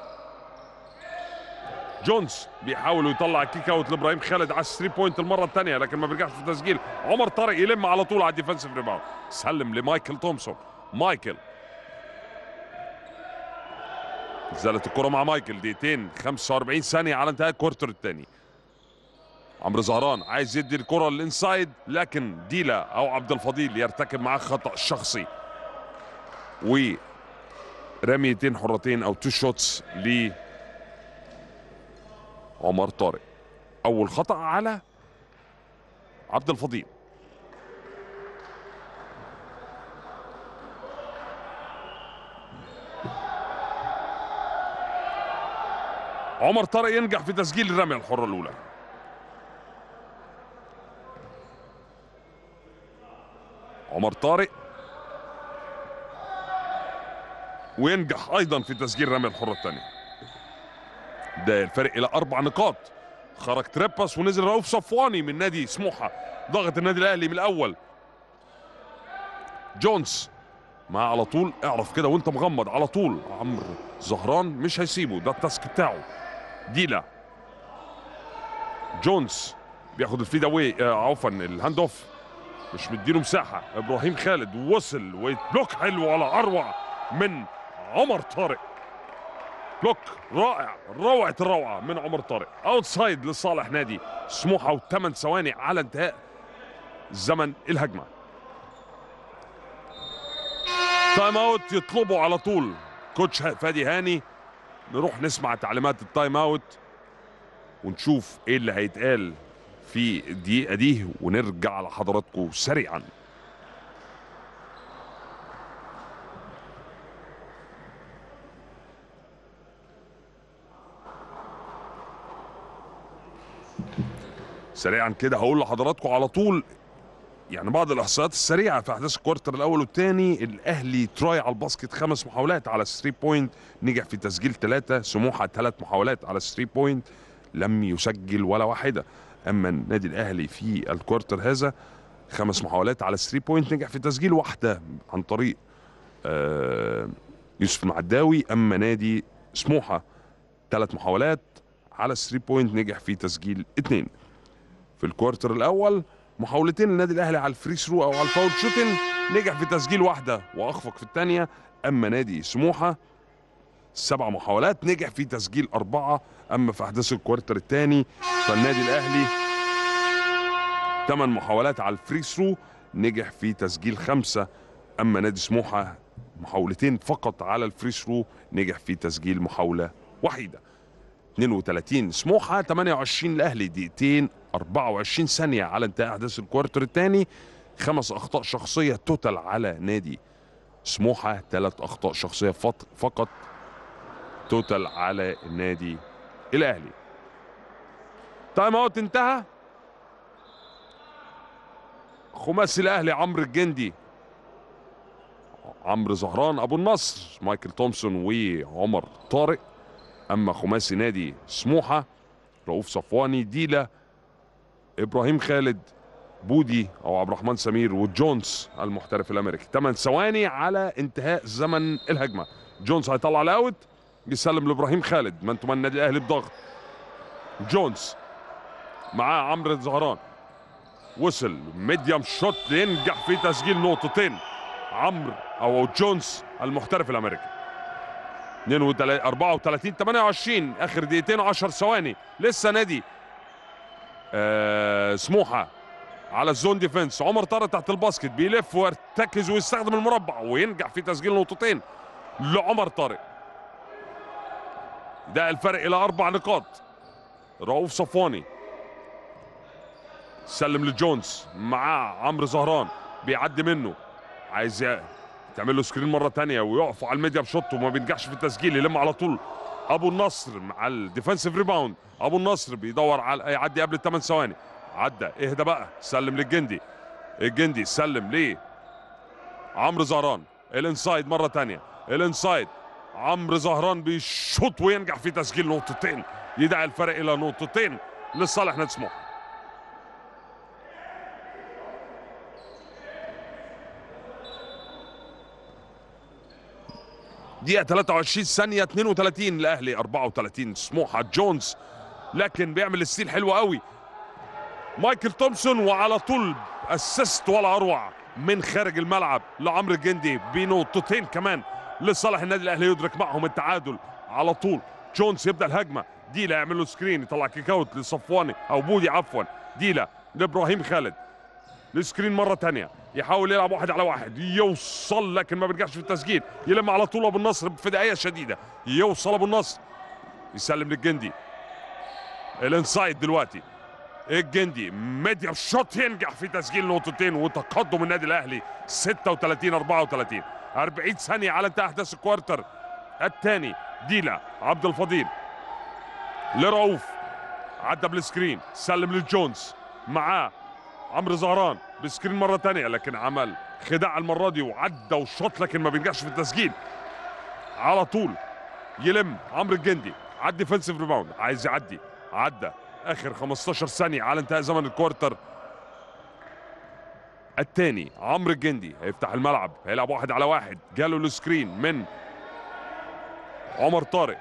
جونز بيحاول يطلع الكيك اوت لابراهيم خالد على الثري بوينت المره الثانيه لكن ما بينجحش في التسجيل عمر طارق يلم على طول على الديفنسيف ريباوند سلم لمايكل تومسون مايكل نزلت الكره مع مايكل دقيقتين 45 ثانيه على انتهاء الكورتر الثاني عمرو زهران عايز يدي الكره للانسايد لكن ديلا او عبد الفضيل يرتكب معاه خطا شخصي و رميتين حرتين او تو شوتس ل عمر طارق اول خطا على عبد الفضيل عمر طارق ينجح في تسجيل الرميه الحره الاولى عمر طارق وينجح ايضا في تسجيل رمي الحره الثانيه ده الفرق الى اربع نقاط خرج تريباس ونزل رؤوف صفواني من نادي سموحه ضغط النادي الاهلي من الاول جونز مع على طول اعرف كده وانت مغمض على طول عمرو زهران مش هيسيبه ده التاسك بتاعه ديلا جونز بياخد الفيد اواي آه عفوا الهاند اوف مش مديله مساحه ابراهيم خالد وصل وبلوك حلو على اروع من عمر طارق بلوك رائع روعه الروعه من عمر طارق اوتسايد لصالح نادي سموحه وثمان ثواني على انتهاء زمن الهجمه تايم اوت يطلبوا على طول كوتش فادي هاني نروح نسمع تعليمات التايم اوت ونشوف ايه اللي هيتقال في الدقيقه دي ونرجع لحضراتكم سريعا سريعا كده هقول لحضراتكم على طول يعني بعض الاحصائيات السريعه في احداث الكوارتر الاول والثاني الاهلي تراي على الباسكت خمس محاولات على 3 بوينت نجح في تسجيل ثلاثه سموحه ثلاث محاولات على 3 بوينت لم يسجل ولا واحده اما النادي الاهلي في الكوارتر هذا خمس محاولات على 3 بوينت نجح في تسجيل واحده عن طريق آه يوسف المعداوي اما نادي سموحه ثلاث محاولات على 3 بوينت نجح في تسجيل اثنين في الكوارتر الاول محاولتين للنادي الاهلي على الفري ثرو او على الفاول شوتنج نجح في تسجيل واحده واخفق في الثانيه اما نادي سموحه سبع محاولات نجح في تسجيل اربعه اما في احداث الكوارتر الثاني فالنادي الاهلي ثمان محاولات على الفري ثرو نجح في تسجيل خمسه اما نادي سموحه محاولتين فقط على الفري ثرو نجح في تسجيل محاوله وحيده 32 سموحه 28 الاهلي دقيقتين 24 ثانيه على انتهاء احداث الكوارتر الثاني خمس اخطاء شخصيه توتال على نادي سموحه ثلاث اخطاء شخصيه فط- فقط توتال على النادي الاهلي تايم اوت انتهى خماسي الاهلي عمرو الجندي عمرو زهران ابو النصر مايكل تومسون وعمر طارق اما خماسي نادي سموحه رؤوف صفواني ديلا ابراهيم خالد بودي او عبد الرحمن سمير وجونز المحترف الامريكي 8 ثواني على انتهاء زمن الهجمه جونز هيطلع الاوت يسلم لابراهيم خالد من تمنى النادي الاهلي بضغط جونز معاه عمرو زهران وصل ميديم شوت ينجح في تسجيل نقطتين عمرو او جونز المحترف الامريكي 32 34 28 اخر دقيقتين 10 ثواني لسه نادي آه سموحه على الزون ديفنس عمر طارق تحت الباسكت بيلف ويرتكز ويستخدم المربع وينجح في تسجيل نقطتين لعمر طارق ده الفرق الى اربع نقاط رؤوف صفواني سلم لجونز معاه عمرو زهران بيعدي منه عايز ي- تعمل له سكرين مره تانية ويقف على الميديا بشوت وما بينجحش في التسجيل يلم على طول ابو النصر مع الديفensive ريباوند ابو النصر بيدور على يعدي قبل الثمان ثواني عدى اهدى بقى سلم للجندي الجندي سلم ليه عمرو زهران الانسايد مره تانية الانسايد عمرو زهران بيشوط وينجح في تسجيل نقطتين يدعي الفرق الى نقطتين لصالح نادي سموحه دقيقة 23 ثانية 32 الأهلي 34 سموحة جونز لكن بيعمل الستيل حلو قوي مايكل تومسون وعلى طول اسيست ولا اروع من خارج الملعب لعمرو الجندي بنقطتين كمان لصالح النادي الاهلي يدرك معهم التعادل على طول جونز يبدا الهجمه ديلا يعمل له سكرين يطلع كيك اوت لصفواني او بودي عفوا ديلا لابراهيم خالد السكرين مره تانية يحاول يلعب واحد على واحد يوصل لكن ما بيرجعش في التسجيل يلم على طول ابو النصر بفدائيه شديده يوصل ابو النصر يسلم للجندي الانسايد دلوقتي الجندي ميديا شوت ينجح في تسجيل نقطتين وتقدم النادي الاهلي 36 34 40 ثانيه على انتهاء احداث الكوارتر الثاني ديلا عبد الفضيل لرؤوف عدى بالسكرين سلم للجونز معاه عمرو زهران بسكرين مره تانية لكن عمل خداع المره دي وعدى وشوط لكن ما بينجحش في التسجيل على طول يلم عمرو الجندي عدي فنسيف ريباوند عايز يعدي عدى اخر 15 ثانيه على انتهاء زمن الكوارتر الثاني عمرو الجندي هيفتح الملعب هيلعب واحد على واحد جاله السكرين من عمر طارق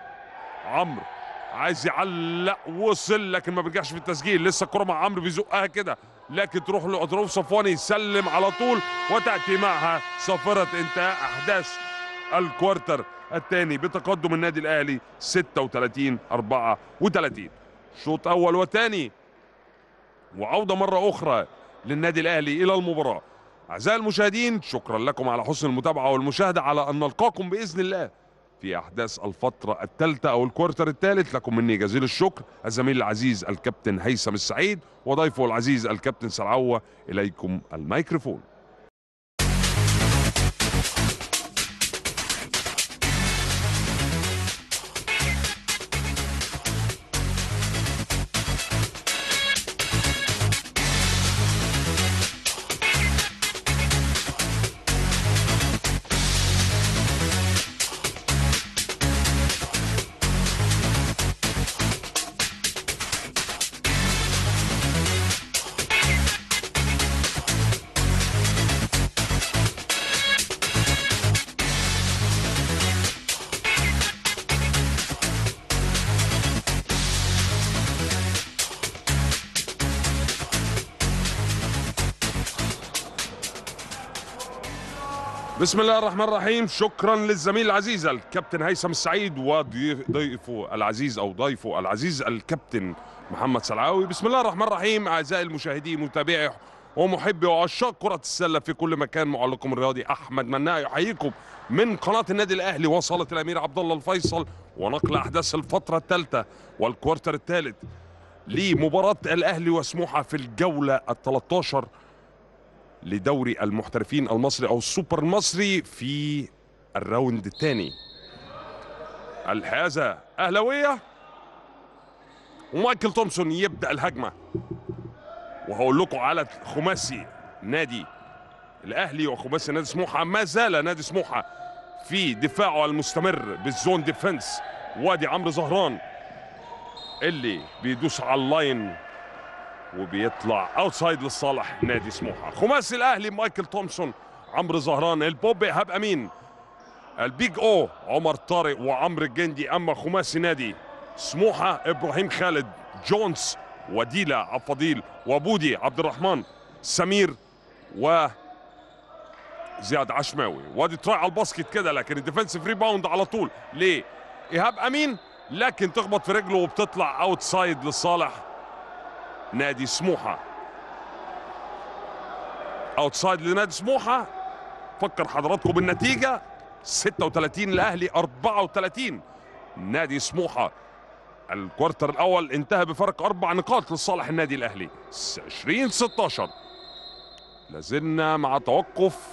عمرو عايز يعلق وصل لكن ما بيرجعش في التسجيل لسه الكره مع عمرو بيزقها كده لكن تروح له صفواني يسلم على طول وتاتي معها صافره انتهاء احداث الكوارتر الثاني بتقدم النادي الاهلي 36 34 شوط اول وثاني وعوده مره اخرى للنادي الاهلي الى المباراه اعزائي المشاهدين شكرا لكم على حسن المتابعه والمشاهده على ان نلقاكم باذن الله في احداث الفتره الثالثه او الكوارتر الثالث لكم مني جزيل الشكر الزميل العزيز الكابتن هيثم السعيد وضيفه العزيز الكابتن سلعوه اليكم الميكروفون بسم الله الرحمن الرحيم شكرا للزميل العزيز الكابتن هيثم السعيد وضيفه العزيز او ضيفه العزيز الكابتن محمد سلعاوي بسم الله الرحمن الرحيم اعزائي المشاهدين متابعي ومحبي وعشاق كرة السلة في كل مكان معلقكم الرياضي أحمد مناع يحييكم من قناة النادي الأهلي وصلت الأمير عبد الله الفيصل ونقل أحداث الفترة الثالثة والكوارتر الثالث لمباراة الأهلي وسموحة في الجولة ال 13 لدوري المحترفين المصري او السوبر المصري في الراوند الثاني الحازة اهلاويه ومايكل تومسون يبدا الهجمه وهقول لكم على خماسي نادي الاهلي وخماسي نادي سموحه ما زال نادي سموحه في دفاعه المستمر بالزون ديفنس وادي عمرو زهران اللي بيدوس على اللاين وبيطلع اوتسايد لصالح نادي سموحه خماسي الاهلي مايكل تومسون عمرو زهران البوب ايهاب امين البيج او عمر طارق وعمرو الجندي اما خماسي نادي سموحه ابراهيم خالد جونز وديلا عبد الفضيل وبودي عبد الرحمن سمير و زياد عشماوي وادي تراي على الباسكت كده لكن الديفنسيف ريباوند على طول ليه ايهاب امين لكن تخبط في رجله وبتطلع اوتسايد لصالح نادي سموحه اوتسايد لنادي سموحه فكر حضراتكم بالنتيجه 36 الاهلي 34 نادي سموحه الكوارتر الاول انتهى بفرق اربع نقاط لصالح النادي الاهلي 20 16 لازلنا مع توقف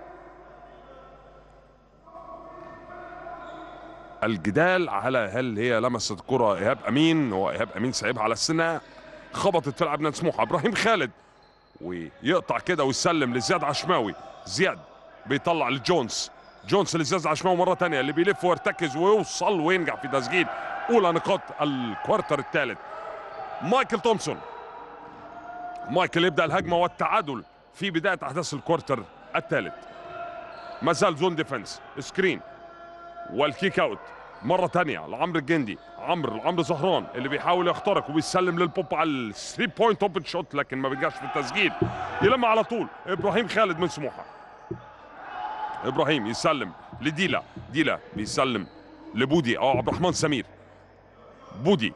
الجدال على هل هي لمست كرة ايهاب امين هو ايهاب امين سايبها على السنه خبطت في لعب نادي سموحه ابراهيم خالد ويقطع كده ويسلم لزياد عشماوي زياد بيطلع لجونز جونز لزياد عشماوي مره ثانيه اللي بيلف ويرتكز ويوصل وينجح في تسجيل اولى نقاط الكوارتر الثالث مايكل تومسون مايكل يبدا الهجمه والتعادل في بدايه احداث الكوارتر الثالث ما زال زون ديفنس سكرين والكيك اوت مره ثانيه لعمرو الجندي عمرو عمرو زهران اللي بيحاول يخترق وبيسلم للبوب على الثري بوينت اوبن شوت لكن ما بينجحش في التسجيل يلم على طول ابراهيم خالد من سموحه ابراهيم يسلم لديلا ديلا بيسلم لبودي او عبد الرحمن سمير بودي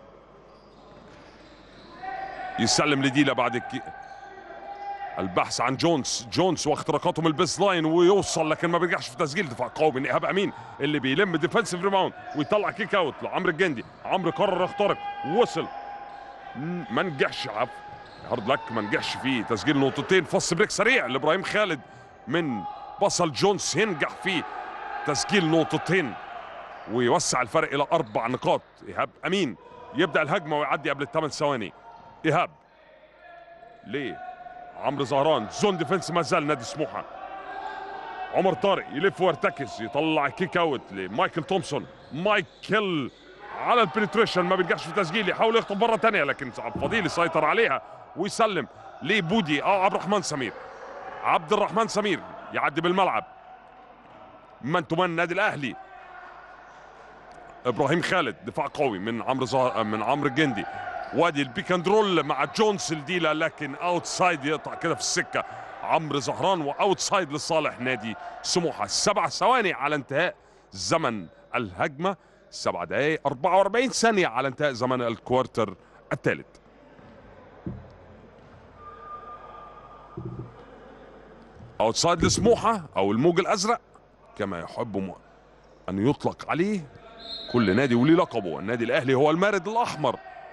يسلم لديلا بعد الكي... البحث عن جونز جونز واختراقاته من البيس لاين ويوصل لكن ما بيرجعش في تسجيل دفاع قوي من ايهاب امين اللي بيلم ديفensive ريباوند ويطلع كيك اوت لعمرو الجندي عمرو قرر يخترق وصل ما نجحش عف هارد لك ما نجحش في تسجيل نقطتين فص بريك سريع لابراهيم خالد من بصل جونز ينجح في تسجيل نقطتين ويوسع الفرق الى اربع نقاط ايهاب امين يبدا الهجمه ويعدي قبل الثمان ثواني ايهاب ليه عمرو زهران زون ديفنس ما زال نادي سموحه عمر طارق يلف ويرتكز يطلع كيك اوت لمايكل تومسون مايكل على البنتريشن ما بينجحش في تسجيل يحاول يخطب مره ثانيه لكن عبد الفضيل يسيطر عليها ويسلم لبودي اه عبد الرحمن سمير عبد الرحمن سمير يعدي بالملعب من تمن النادي الاهلي ابراهيم خالد دفاع قوي من عمرو زه... من عمرو الجندي وادي البيك اند رول مع جونز الديلا لكن اوتسايد يقطع كده في السكه عمرو زهران واوتسايد لصالح نادي سموحه سبع ثواني على انتهاء زمن الهجمه سبع دقائق 44 ثانيه على انتهاء زمن الكوارتر الثالث اوتسايد لسموحه او الموج الازرق كما يحب م- ان يطلق عليه كل نادي وليه لقبه النادي الاهلي هو المارد الاحمر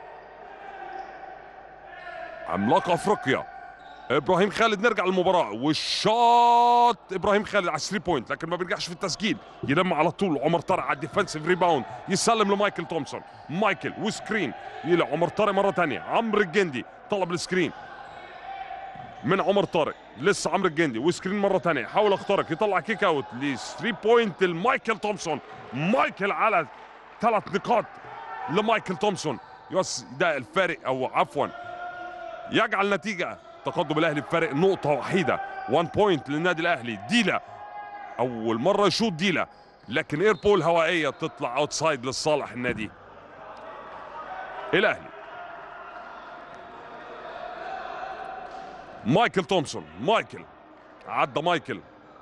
عملاق افريقيا ابراهيم خالد نرجع للمباراه والشوت ابراهيم خالد على 3 بوينت لكن ما بيرجعش في التسجيل يلم على طول عمر طارق على الديفensive ريباوند يسلم لمايكل تومسون مايكل وسكرين يلا عمر طارق مره ثانيه عمرو الجندي طلب السكرين من عمر طارق لسه عمرو الجندي وسكرين مره ثانيه حاول اخترق يطلع كيك اوت ل 3 بوينت لمايكل تومسون مايكل على ثلاث نقاط لمايكل تومسون يس ده الفارق او عفوا يجعل نتيجه تقدم الاهلي بفارق نقطه وحيده 1 بوينت للنادي الاهلي ديلا اول مره يشوط ديلا لكن ايربول هوائيه تطلع اوتسايد لصالح النادي الاهلي مايكل تومسون مايكل عدى مايكل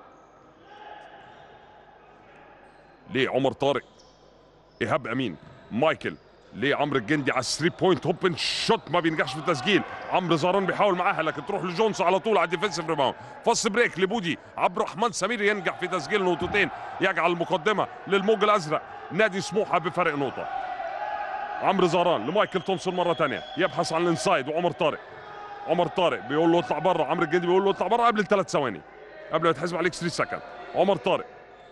ليه عمر طارق ايهاب امين مايكل ليه عمرو الجندي على 3 بوينت اوبن شوت ما بينجحش في التسجيل عمرو زهران بيحاول معاها لكن تروح لجونز على طول على الديفنسيف ريباوند فاست بريك لبودي عبد الرحمن سمير ينجح في تسجيل نقطتين يجعل المقدمه للموج الازرق نادي سموحه بفرق نقطه عمرو زهران لمايكل تومسون مره ثانيه يبحث عن الانسايد وعمر طارق عمر طارق بيقول له اطلع بره عمرو الجندي بيقول له اطلع بره قبل الثلاث ثواني قبل ما يتحسب عليك 3 سكند عمر طارق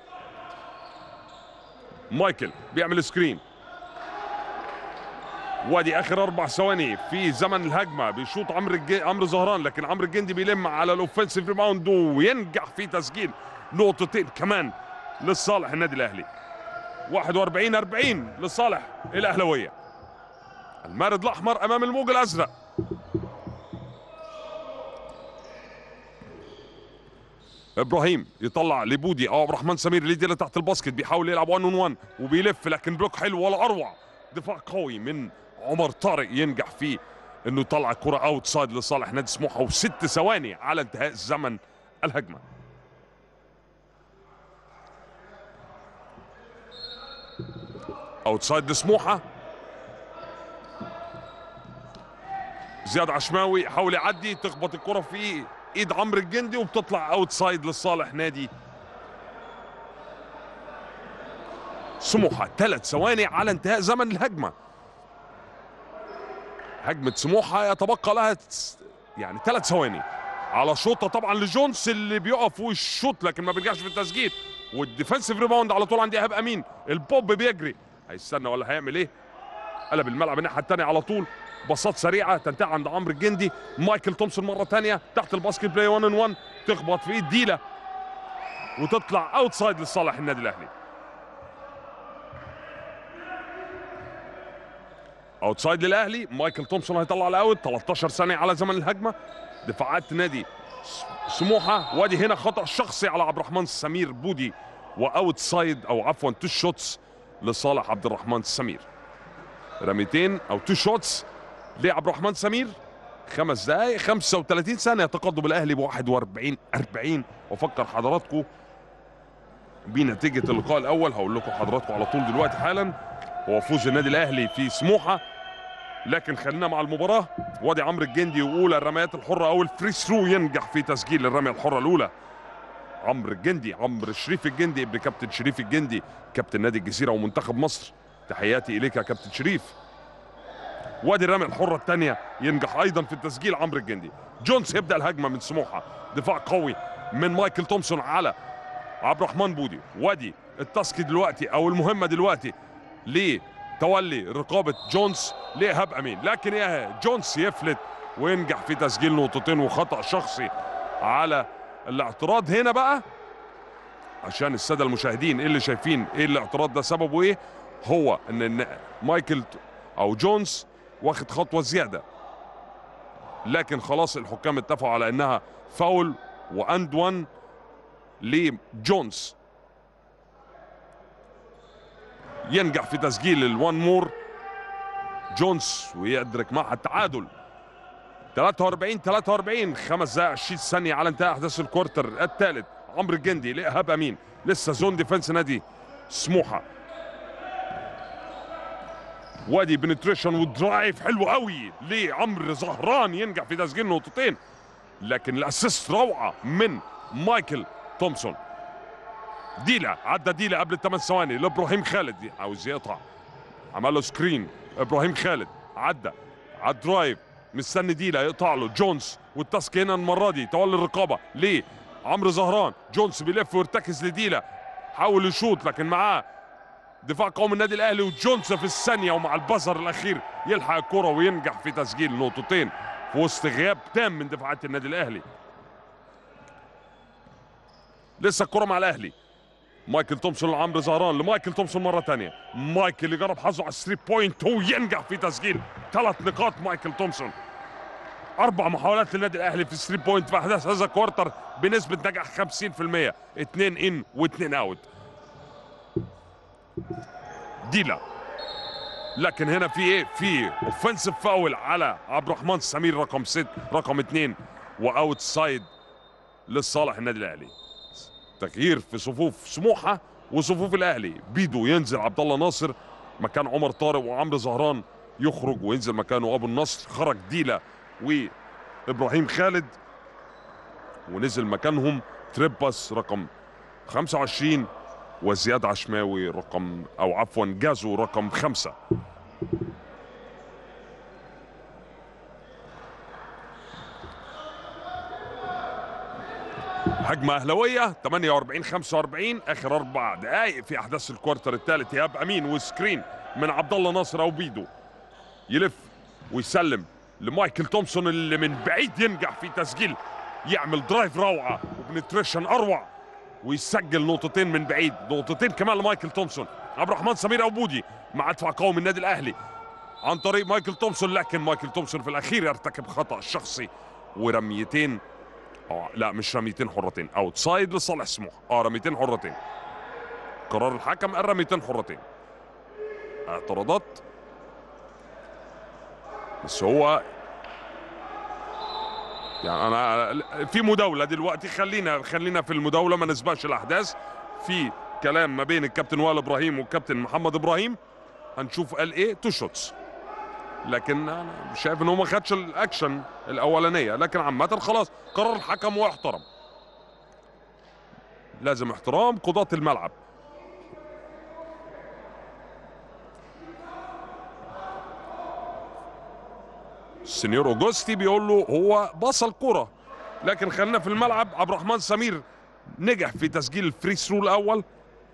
مايكل بيعمل سكرين وادي اخر اربع ثواني في زمن الهجمه بيشوط عمرو الج... عمرو زهران لكن عمرو الجندي بيلم على الاوفنسيف ريباوند وينجح في تسجيل نقطتين كمان لصالح النادي الاهلي 41 40 لصالح الاهلاويه المارد الاحمر امام الموج الازرق ابراهيم يطلع لبودي او عبد الرحمن سمير اللي يديله تحت الباسكت بيحاول يلعب 1 اون 1 وبيلف لكن بلوك حلو ولا اروع دفاع قوي من عمر طارق ينجح فيه انه يطلع الكره اوت سايد لصالح نادي سموحه وست ثواني على انتهاء زمن الهجمه اوت سايد لسموحه زياد عشماوي حاول يعدي تخبط الكره في ايد عمرو الجندي وبتطلع اوت سايد لصالح نادي سموحه ثلاث ثواني على انتهاء زمن الهجمه هجمه سموحه يتبقى لها تس- يعني ثلاث ثواني على شوطه طبعا لجونس اللي بيقف ويشوط لكن ما بيرجعش في التسجيل والديفensive ريباوند على طول عند ايهاب امين البوب بيجري هيستنى ولا هيعمل ايه قلب الملعب الناحيه الثانيه على طول باصات سريعه تنتهي عند عمرو الجندي مايكل تومسون مره ثانيه تحت الباسكت بلاي 1 ان 1 تخبط في ايد ديلا وتطلع اوتسايد لصالح النادي الاهلي اوتسايد للاهلي مايكل تومسون هيطلع الاوت 13 ثانيه على زمن الهجمه دفاعات نادي س- سموحه وادي هنا خطا شخصي على عبد الرحمن سمير بودي واوتسايد او عفوا تو شوتس لصالح عبد الرحمن سمير رميتين او تو شوتس لعبد الرحمن سمير خمس دقائق 35 ثانيه تقدم الاهلي ب 41 40 وافكر حضراتكم بنتيجه اللقاء الاول هقول لكم حضراتكم على طول دلوقتي حالا هو فوز النادي الاهلي في سموحه لكن خلينا مع المباراه وادي عمرو الجندي واولى الرميات الحره او الفري ثرو ينجح في تسجيل الرميه الحره الاولى عمرو الجندي عمرو شريف الجندي ابن كابتن شريف الجندي كابتن نادي الجزيره ومنتخب مصر تحياتي اليك يا كابتن شريف وادي الرميه الحره الثانيه ينجح ايضا في التسجيل عمرو الجندي جونز يبدا الهجمه من سموحه دفاع قوي من مايكل تومسون على عبد الرحمن بودي وادي التاسك دلوقتي او المهمه دلوقتي لتولي رقابه جونز لايهاب امين لكن يا جونز يفلت وينجح في تسجيل نقطتين وخطا شخصي على الاعتراض هنا بقى عشان الساده المشاهدين ايه اللي شايفين ايه الاعتراض ده سببه ايه هو ان إن مايكل او جونز واخد خطوه زياده لكن خلاص الحكام اتفقوا على انها فاول واند وان لجونز ينجح في تسجيل الوان مور جونز ويدرك معها التعادل 43 43 خمس دقائق 20 ثانيه على انتهاء احداث الكورتر الثالث عمرو الجندي لايهاب امين لسه زون ديفنس نادي سموحه وادي بنتريشن ودرايف حلو قوي لعمرو زهران ينجح في تسجيل نقطتين لكن الاسيست روعه من مايكل تومسون ديلا عدى ديلا قبل الثمان ثواني لابراهيم خالد عاوز يقطع عمل له سكرين ابراهيم خالد عدى على الدرايف مستني ديلا يقطع له جونز والتاسك هنا المره دي تولي الرقابه ليه عمرو زهران جونز بيلف ويرتكز لديلا حاول يشوط لكن معاه دفاع قوم النادي الاهلي وجونز في الثانيه ومع البزر الاخير يلحق الكره وينجح في تسجيل نقطتين في وسط غياب تام من دفاعات النادي الاهلي لسه الكره مع الاهلي مايكل تومسون لعمرو زهران لمايكل تومسون مره ثانيه مايكل يجرب حظه على الثري بوينت وينجح في تسجيل ثلاث نقاط مايكل تومسون اربع محاولات للنادي الاهلي في الثري بوينت في احداث هذا الكوارتر بنسبه نجاح 50% اثنين ان واثنين اوت ديلا لكن هنا في ايه في اوفنسيف فاول على عبد الرحمن سمير رقم ست رقم اثنين واوت سايد لصالح النادي الاهلي تغيير في صفوف سموحه وصفوف الاهلي بيدو ينزل عبد الله ناصر مكان عمر طارق وعمرو زهران يخرج وينزل مكانه ابو النصر خرج ديلا وابراهيم خالد ونزل مكانهم تريباس رقم 25 وزياد عشماوي رقم او عفوا جازو رقم خمسة هجمة أهلوية 48 45 آخر أربع دقائق في أحداث الكوارتر الثالث إيهاب أمين وسكرين من عبد الله ناصر أو بيدو يلف ويسلم لمايكل تومسون اللي من بعيد ينجح في تسجيل يعمل درايف روعة وبنتريشن أروع ويسجل نقطتين من بعيد نقطتين كمان لمايكل تومسون عبد الرحمن سمير أبودي مع دفاع قوي من النادي الأهلي عن طريق مايكل تومسون لكن مايكل تومسون في الأخير يرتكب خطأ شخصي ورميتين اه لا مش رميتين حرتين اوت سايد لصالح سموح اه رميتين حرتين قرار الحكم قال رميتين حرتين اعتراضات بس هو يعني انا في مداوله دلوقتي خلينا خلينا في المداوله ما نسبقش الاحداث في كلام ما بين الكابتن وائل ابراهيم والكابتن محمد ابراهيم هنشوف قال ايه تو شوتس لكن انا شايف ان هو ما خدش الاكشن الاولانيه لكن عامه خلاص قرار الحكم واحترم لازم احترام قضاة الملعب السنيور اوجوستي بيقول له هو بص الكرة لكن خلينا في الملعب عبد الرحمن سمير نجح في تسجيل الفري ثرو الاول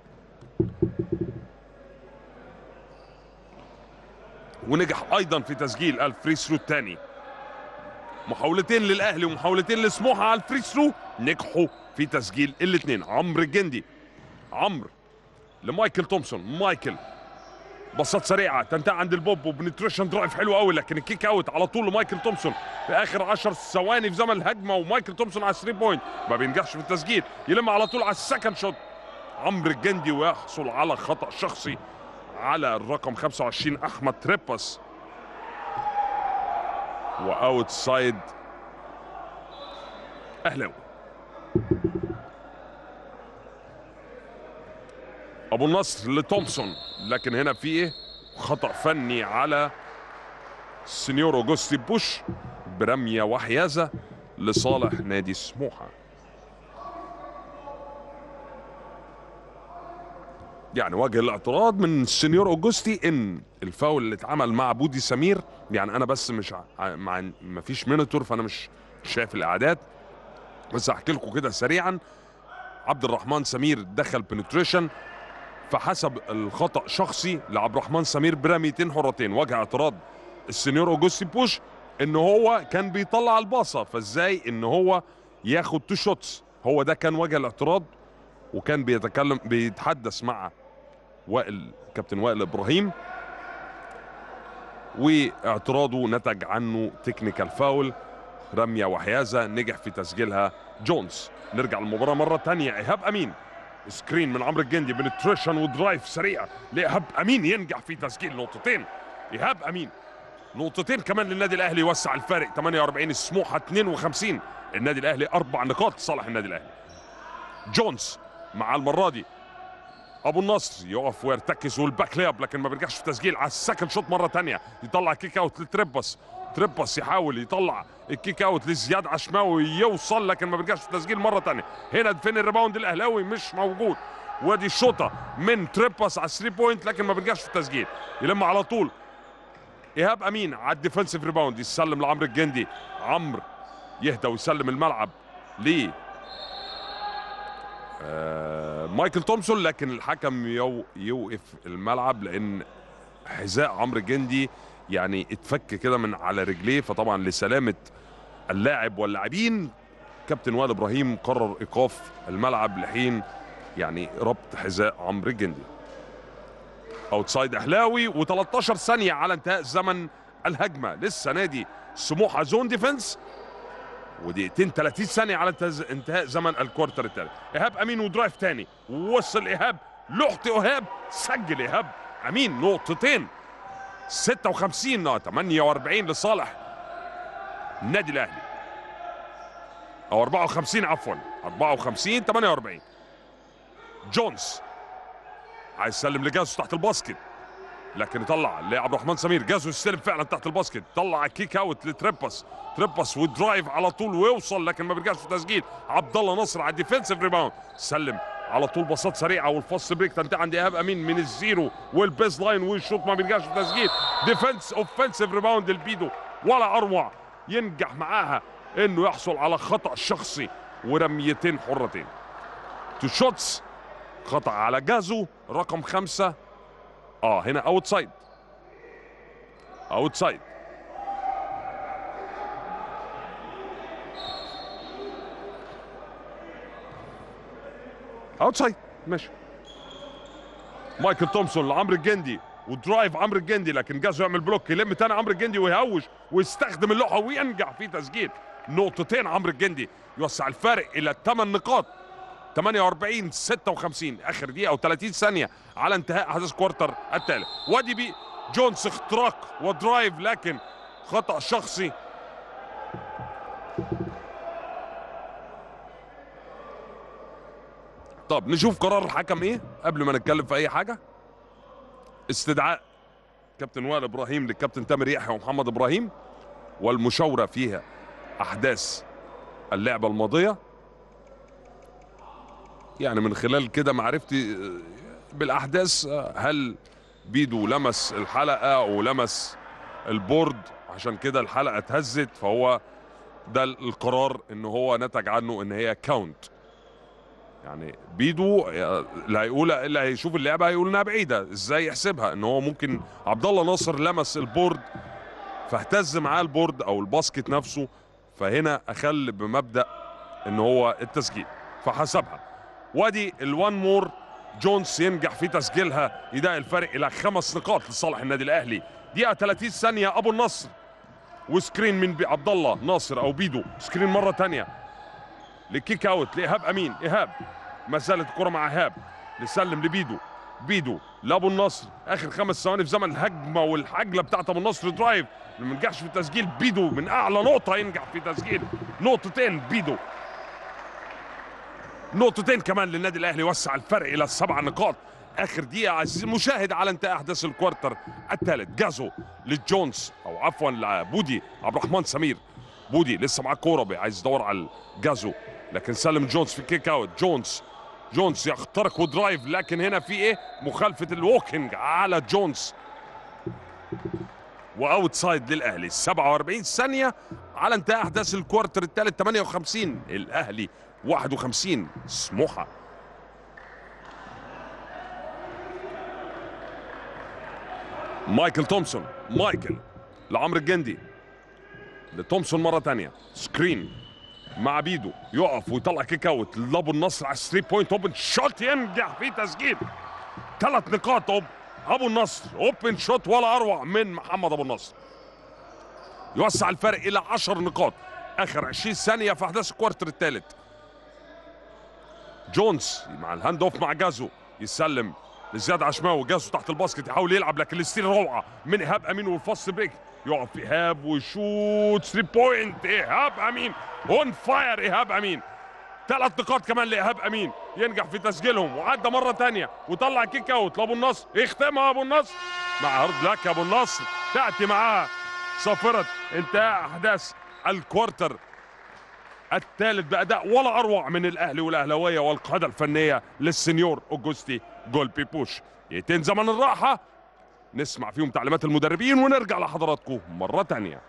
ونجح ايضا في تسجيل الفري ثرو الثاني محاولتين للاهلي ومحاولتين لسموحه على الفري ثرو نجحوا في تسجيل الاثنين عمرو الجندي عمرو لمايكل تومسون مايكل بصات سريعه تنتهي عند البوب وبنتريشن درايف حلو قوي لكن الكيك اوت على طول لمايكل تومسون في اخر 10 ثواني في زمن الهجمه ومايكل تومسون على 3 بوينت ما بينجحش في التسجيل يلم على طول على السكند شوت عمرو الجندي ويحصل على خطا شخصي على الرقم 25 احمد تريباس واوت سايد اهلاوي ابو النصر لتومسون لكن هنا في ايه خطا فني على سينيور اوجوستي بوش برميه وحيازه لصالح نادي سموحه يعني وجه الاعتراض من السنيور اوجوستي ان الفاول اللي اتعمل مع بودي سمير يعني انا بس مش ع... مع ما فيش مينيتور فانا مش شايف الاعداد بس هحكي لكم كده سريعا عبد الرحمن سمير دخل بنتريشن فحسب الخطا شخصي لعبد الرحمن سمير برميتين حرتين وجه اعتراض السنيور اوجوستي بوش ان هو كان بيطلع الباصه فازاي ان هو ياخد تو شوتس هو ده كان وجه الاعتراض وكان بيتكلم بيتحدث مع وائل كابتن وائل ابراهيم واعتراضه نتج عنه تكنيكال فاول رميه وحيازه نجح في تسجيلها جونز نرجع للمباراه مره ثانيه ايهاب امين سكرين من عمرو الجندي بنتريشن ودرايف سريع لايهاب امين ينجح في تسجيل نقطتين ايهاب امين نقطتين كمان للنادي الاهلي يوسع الفارق 48 سموحه 52 النادي الاهلي اربع نقاط لصالح النادي الاهلي جونز مع المره دي ابو النصر يقف ويرتكز والباك لياب لكن ما بيرجعش في تسجيل على السكند شوت مره تانية يطلع كيك اوت لتريبس تريبس يحاول يطلع الكيك اوت لزياد عشماوي يوصل لكن ما بيرجعش في تسجيل مره تانية هنا فين الريباوند الاهلاوي مش موجود وادي الشوطه من تريبس على 3 بوينت لكن ما بيرجعش في التسجيل يلم على طول ايهاب امين على الديفنسيف ريباوند يسلم لعمرو الجندي عمرو يهدى ويسلم الملعب ليه آه مايكل تومسون لكن الحكم يو يوقف الملعب لان حذاء عمرو الجندي يعني اتفك كده من على رجليه فطبعا لسلامه اللاعب واللاعبين كابتن وائل ابراهيم قرر ايقاف الملعب لحين يعني ربط حذاء عمرو الجندي اوتسايد اهلاوي و13 ثانيه على انتهاء زمن الهجمه لسه نادي سموحه زون ديفنس ودقيقتين 30 ثانيه على انتهاء- انتهاء زمن الكوارتر الثالث ايهاب امين ودرايف تاني وصل ايهاب لحت ايهاب سجل ايهاب امين نقطتين 56 آه، 48 لصالح النادي الاهلي او 54 عفوا 54 48 جونز عايز يسلم لجازو تحت الباسكت لكن يطلع لعبد الرحمن سمير جازو يستلم فعلا تحت الباسكت طلع كيك اوت لتريبس تريبس ودرايف على طول ويوصل لكن ما بيرجعش في تسجيل عبد الله نصر على الديفنسيف ريباوند سلم على طول باصات سريعه والفاست بريك تنتهي عند ايهاب امين من الزيرو والبيز لاين والشوط ما بيرجعش في تسجيل ديفنس اوفنسيف ريباوند البيدو ولا اروع ينجح معاها انه يحصل على خطا شخصي ورميتين حرتين تو شوتس خطا على جازو رقم خمسة اه هنا اوت سايد اوت سايد اوت سايد ماشي مايكل تومسون لعمرو الجندي ودرايف عمرو الجندي لكن جازو يعمل بلوك يلم تاني عمرو الجندي ويهوش ويستخدم اللوحه وينجح في تسجيل نقطتين عمرو الجندي يوسع الفارق الى 8 نقاط 48 56 اخر دقيقه او 30 ثانيه على انتهاء احداث كوارتر الثالث وادي بي جونز اختراق ودرايف لكن خطا شخصي طب نشوف قرار الحكم ايه قبل ما نتكلم في اي حاجه استدعاء كابتن وائل ابراهيم للكابتن تامر يحيى ومحمد ابراهيم والمشاوره فيها احداث اللعبه الماضيه يعني من خلال كده معرفتي آه، بالاحداث آه، هل بيدو لمس الحلقه ولمس البورد عشان كده الحلقه اتهزت فهو ده القرار ان هو نتج عنه ان هي كاونت يعني بيدو آه، اللي هيقول اللي هيشوف اللعبه هيقول انها بعيده ازاي يحسبها ان هو ممكن عبد الله ناصر لمس البورد فاهتز معاه البورد او الباسكت نفسه فهنا اخل بمبدا ان هو التسجيل فحسبها وادي الوان مور جونز ينجح في تسجيلها يضايق الفرق الى خمس نقاط لصالح النادي الاهلي دقيقه 30 ثانيه ابو النصر وسكرين من بي- عبد الله ناصر او بيدو سكرين مره ثانيه لكيك اوت لايهاب امين ايهاب ما زالت الكره مع ايهاب نسلم لبيدو بيدو لابو النصر اخر خمس ثواني في زمن الهجمه والحجله بتاعت ابو النصر درايف ما نجحش في التسجيل بيدو من اعلى نقطه ينجح في تسجيل نقطتين بيدو نقطتين كمان للنادي الاهلي وسع الفرق الى السبع نقاط اخر دقيقه عزيزي المشاهد على انتهاء احداث الكوارتر الثالث جازو للجونز او عفوا لبودي عبد الرحمن سمير بودي لسه معاه كوره عايز يدور على جازو لكن سلم جونز في كيك اوت جونز جونز يخترق ودرايف لكن هنا في ايه مخالفه الووكينج على جونز واوت سايد للاهلي 47 ثانيه على انتهاء احداث الكوارتر الثالث 58 الاهلي 51 سموحه مايكل تومسون مايكل لعمرو الجندي لتومسون مره ثانيه سكرين مع بيدو يقف ويطلع كيك اوت لابو النصر على 3 بوينت اوبن شوت ينجح في تسجيل ثلاث نقاط أوب. ابو النصر اوبن شوت ولا اروع من محمد ابو النصر يوسع الفرق الى 10 نقاط اخر 20 ثانيه في احداث الكوارتر الثالث جونز مع الهاند اوف مع جازو يسلم لزياد عشماوي جاسه تحت الباسكت يحاول يلعب لكن الستيل روعه من ايهاب امين والفاست بريك يقف ايهاب ويشوت 3 بوينت ايهاب امين اون فاير ايهاب امين ثلاث نقاط كمان لايهاب امين ينجح في تسجيلهم وعدى مره ثانيه وطلع كيك اوت لابو النصر يختمها ابو النصر مع هارد لك يا ابو النصر تاتي معاها صافره انتهاء احداث الكوارتر الثالث باداء ولا اروع من الاهلي والاهلاويه والقاده الفنيه للسنيور اوجوستي جول بيبوش يتين زمن الراحه نسمع فيهم تعليمات المدربين ونرجع لحضراتكم مره تانية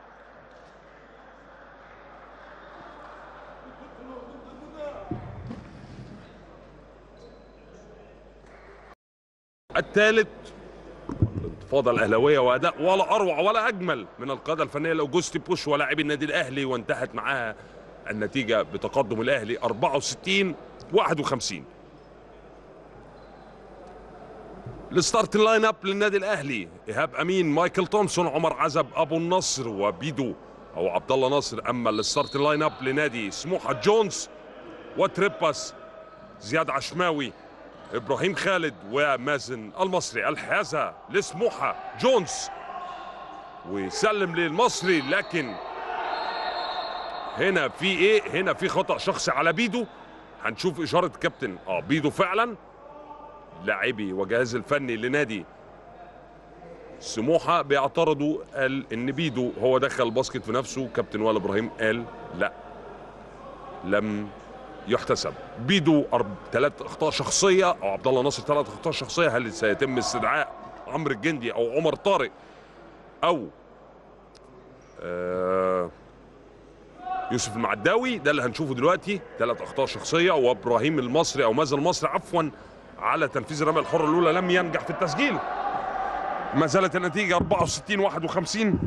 الثالث الانتفاضه الاهلاويه واداء ولا اروع ولا اجمل من القاده الفنيه لاوجوستي بوش ولاعبي النادي الاهلي وانتهت معاها النتيجه بتقدم الاهلي 64 51 الستارت لاين اب للنادي الاهلي ايهاب امين مايكل تومسون عمر عزب ابو النصر وبيدو او عبد الله ناصر اما الستارت لاين اب لنادي سموحه جونز وتريباس زياد عشماوي ابراهيم خالد ومازن المصري الحازه لسموحه جونز ويسلم للمصري لكن هنا في ايه هنا في خطا شخصي على بيدو هنشوف اشاره كابتن اه بيدو فعلا لاعبي وجهاز الفني لنادي سموحه بيعترضوا قال ان بيدو هو دخل الباسكت في نفسه كابتن وائل ابراهيم قال لا لم يحتسب بيدو أرب... ثلاث اخطاء شخصيه او عبد الله ناصر ثلاث اخطاء شخصيه هل سيتم استدعاء عمرو الجندي او عمر طارق او آه يوسف المعداوي ده اللي هنشوفه دلوقتي ثلاث اخطاء شخصيه وابراهيم المصري او مازن المصري عفوا على تنفيذ الرميه الحره الاولى لم ينجح في التسجيل ما زالت النتيجه 64 51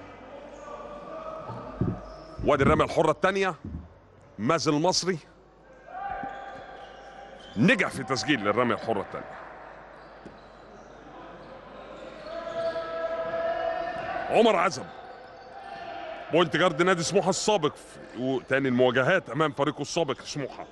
وادي الرميه الحره الثانيه مازن المصري نجح في تسجيل الرميه الحره الثانيه عمر عزب بوينت جارد نادي سموحه السابق وتاني المواجهات امام فريقه السابق سموحه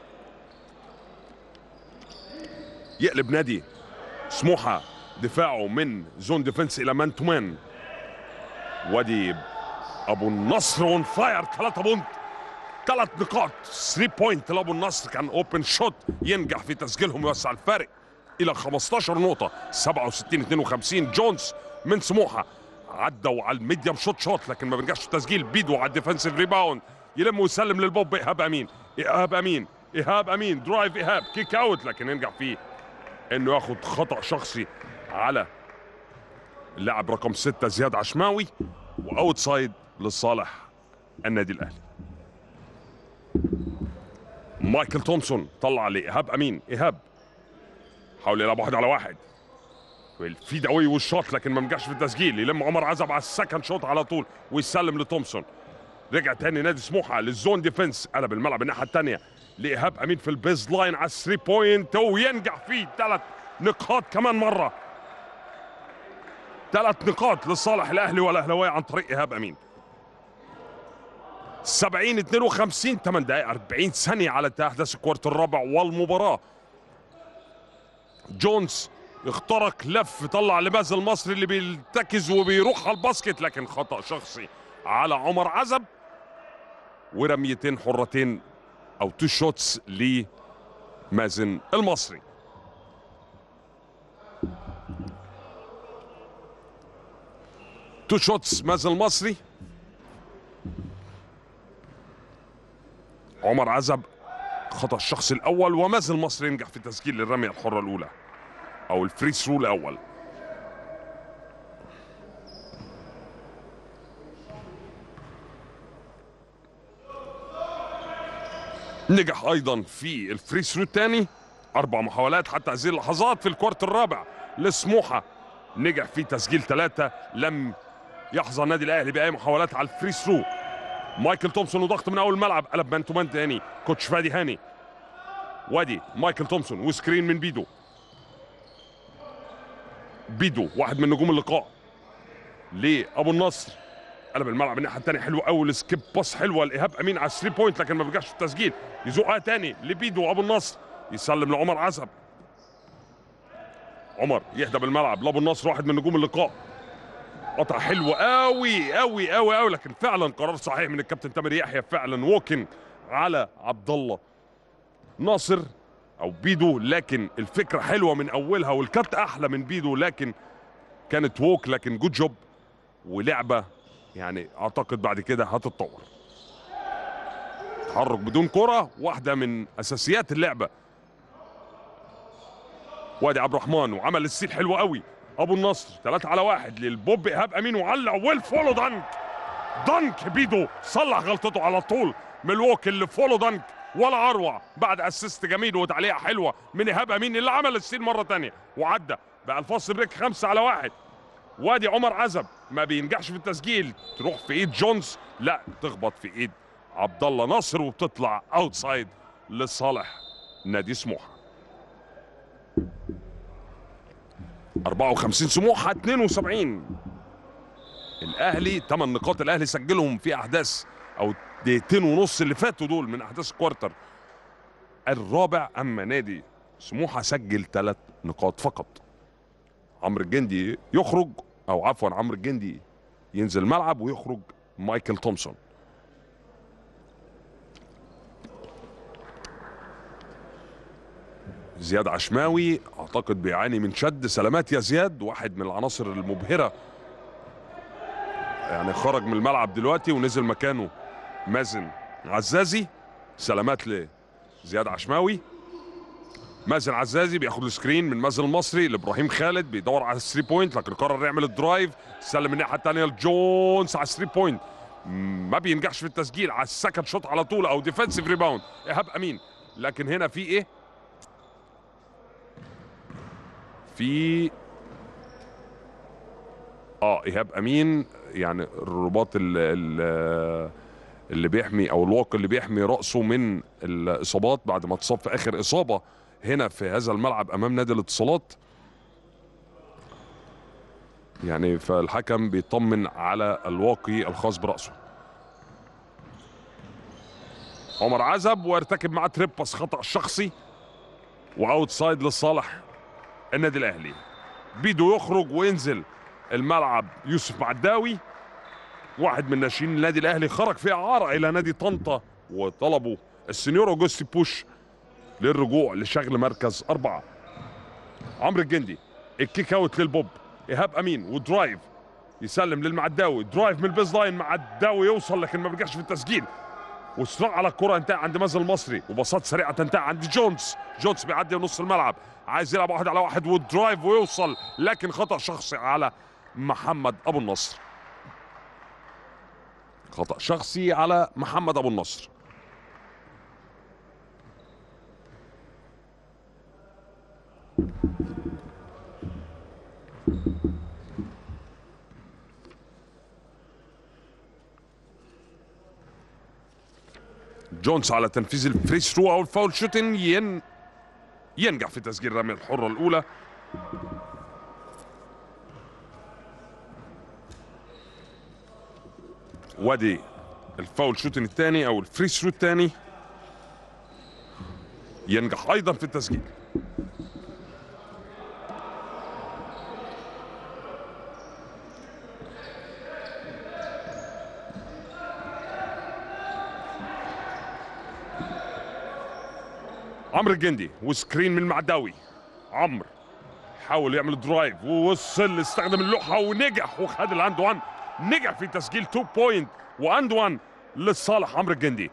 يقلب نادي سموحه دفاعه من زون ديفنس الى مان تو مان وادي ابو النصر اون فاير 3 بونت ثلاث نقاط 3 بوينت لابو النصر كان اوبن شوت ينجح في تسجيلهم يوسع الفارق الى 15 نقطه 67 52 جونز من سموحه عدوا على الميديم شوت شوت لكن ما بينجحش التسجيل بيدو على الديفنسيف ريباوند يلم ويسلم للبوب ايهاب امين ايهاب امين ايهاب امين درايف ايهاب كيك اوت لكن ينجح فيه انه ياخد خطا شخصي على اللاعب رقم ستة زياد عشماوي واوت سايد لصالح النادي الاهلي مايكل تومسون طلع لايهاب امين ايهاب حاول يلعب واحد على واحد في داوي والشوط لكن ما نجحش في التسجيل يلم عمر عزب على السكند شوط على طول ويسلم لتومسون رجع تاني نادي سموحه للزون ديفنس قلب الملعب الناحيه الثانيه لايهاب امين في البيز لاين على الثري بوينت وينجح فيه ثلاث نقاط كمان مره ثلاث نقاط لصالح الاهلي والاهلاويه عن طريق ايهاب امين 70 52 8 دقائق 40 ثانيه على احداث الكوارت الرابع والمباراه جونز اخترق لف طلع لباز المصري اللي بيلتكز وبيروح على الباسكت لكن خطا شخصي على عمر عزب ورميتين حرتين او تو شوتس لمازن المصري تو شوتس مازن المصري عمر عزب خطا الشخص الاول ومازن المصري ينجح في تسجيل الرميه الحره الاولى او الفري ثرو الاول نجح ايضا في الفري ثرو الثاني اربع محاولات حتى هذه اللحظات في الكوارت الرابع لسموحه نجح في تسجيل ثلاثه لم يحظى النادي الاهلي باي محاولات على الفري ثرو مايكل تومسون وضغط من اول الملعب قلب مان تو مان تاني كوتش فادي هاني وادي مايكل تومسون وسكرين من بيدو بيدو واحد من نجوم اللقاء لابو النصر قلب الملعب الناحيه الثانيه حلو قوي السكيب باس حلوه لايهاب امين على 3 بوينت لكن ما بيرجعش في التسجيل يزقها تاني لبيدو ابو النصر يسلم لعمر عزب عمر يهدى بالملعب لابو النصر واحد من نجوم اللقاء قطع حلو قوي قوي قوي قوي لكن فعلا قرار صحيح من الكابتن تامر يحيى فعلا ووكينج على عبد الله ناصر او بيدو لكن الفكره حلوه من اولها والكارت احلى من بيدو لكن كانت ووك لكن جود جوب ولعبه يعني اعتقد بعد كده هتتطور تحرك بدون كره واحده من اساسيات اللعبه وادي عبد الرحمن وعمل السيل حلو قوي ابو النصر ثلاثة على واحد للبوب ايهاب امين وعلق والفولو دانك دانك بيدو صلح غلطته على طول ملوك اللي فولو دانك ولا اروع بعد اسيست جميل وتعليقه حلوه من ايهاب امين اللي عمل السيل مره تانية وعدى بقى الفاصل بريك خمسة على واحد وادي عمر عزب ما بينجحش في التسجيل تروح في ايد جونز لا تخبط في ايد عبد الله ناصر وبتطلع اوتسايد لصالح نادي سموحه 54 سموحه 72 الاهلي 8 نقاط الاهلي سجلهم في احداث او دقيقتين ونص اللي فاتوا دول من احداث الكوارتر الرابع اما نادي سموحه سجل ثلاث نقاط فقط عمرو الجندي يخرج او عفوا عمرو الجندي ينزل الملعب ويخرج مايكل تومسون زياد عشماوي اعتقد بيعاني من شد سلامات يا زياد واحد من العناصر المبهره يعني خرج من الملعب دلوقتي ونزل مكانه مازن عزازي سلامات لزياد عشماوي مازن عزازي بياخد السكرين من مازن المصري لابراهيم خالد بيدور على الثري بوينت لكن قرر يعمل الدرايف سلم الناحيه الثانيه لجونز على الثري بوينت ما بينجحش في التسجيل على السكند شوت على طول او ديفensive ريباوند ايهاب امين لكن هنا في ايه في اه ايهاب امين يعني الرباط ال ال اللي بيحمي او الواقي اللي بيحمي راسه من الاصابات بعد ما اتصاب في اخر اصابه هنا في هذا الملعب امام نادي الاتصالات يعني فالحكم بيطمن على الواقي الخاص براسه عمر عزب وارتكب معاه تريبس خطا شخصي واوت سايد لصالح النادي الاهلي بيدو يخرج وينزل الملعب يوسف معداوي واحد من ناشئين النادي الاهلي خرج في اعاره الى نادي طنطا وطلبوا السنيور اوجوستي بوش للرجوع لشغل مركز اربعه عمرو الجندي الكيك اوت للبوب ايهاب امين ودرايف يسلم للمعداوي درايف من البيز لاين معداوي يوصل لكن ما بينجحش في التسجيل وصراع على الكره انتهى عند مازن المصري وبساط سريعه تنتهي عند جونز جونز بيعدي نص الملعب عايز يلعب واحد على واحد ودرايف ويوصل لكن خطا شخصي على محمد ابو النصر خطا شخصي على محمد ابو النصر جونز على تنفيذ الفري ثرو او الفاول شوتنج ين ينجح في تسجيل الرميه الحره الاولى وادي الفاول شوتنج الثاني او الفري ثرو الثاني ينجح ايضا في التسجيل عمرو الجندي وسكرين من معداوي عمرو حاول يعمل درايف ووصل استخدم اللوحه ونجح وخد الاند وان نجح في تسجيل 2 بوينت واند وان لصالح عمرو الجندي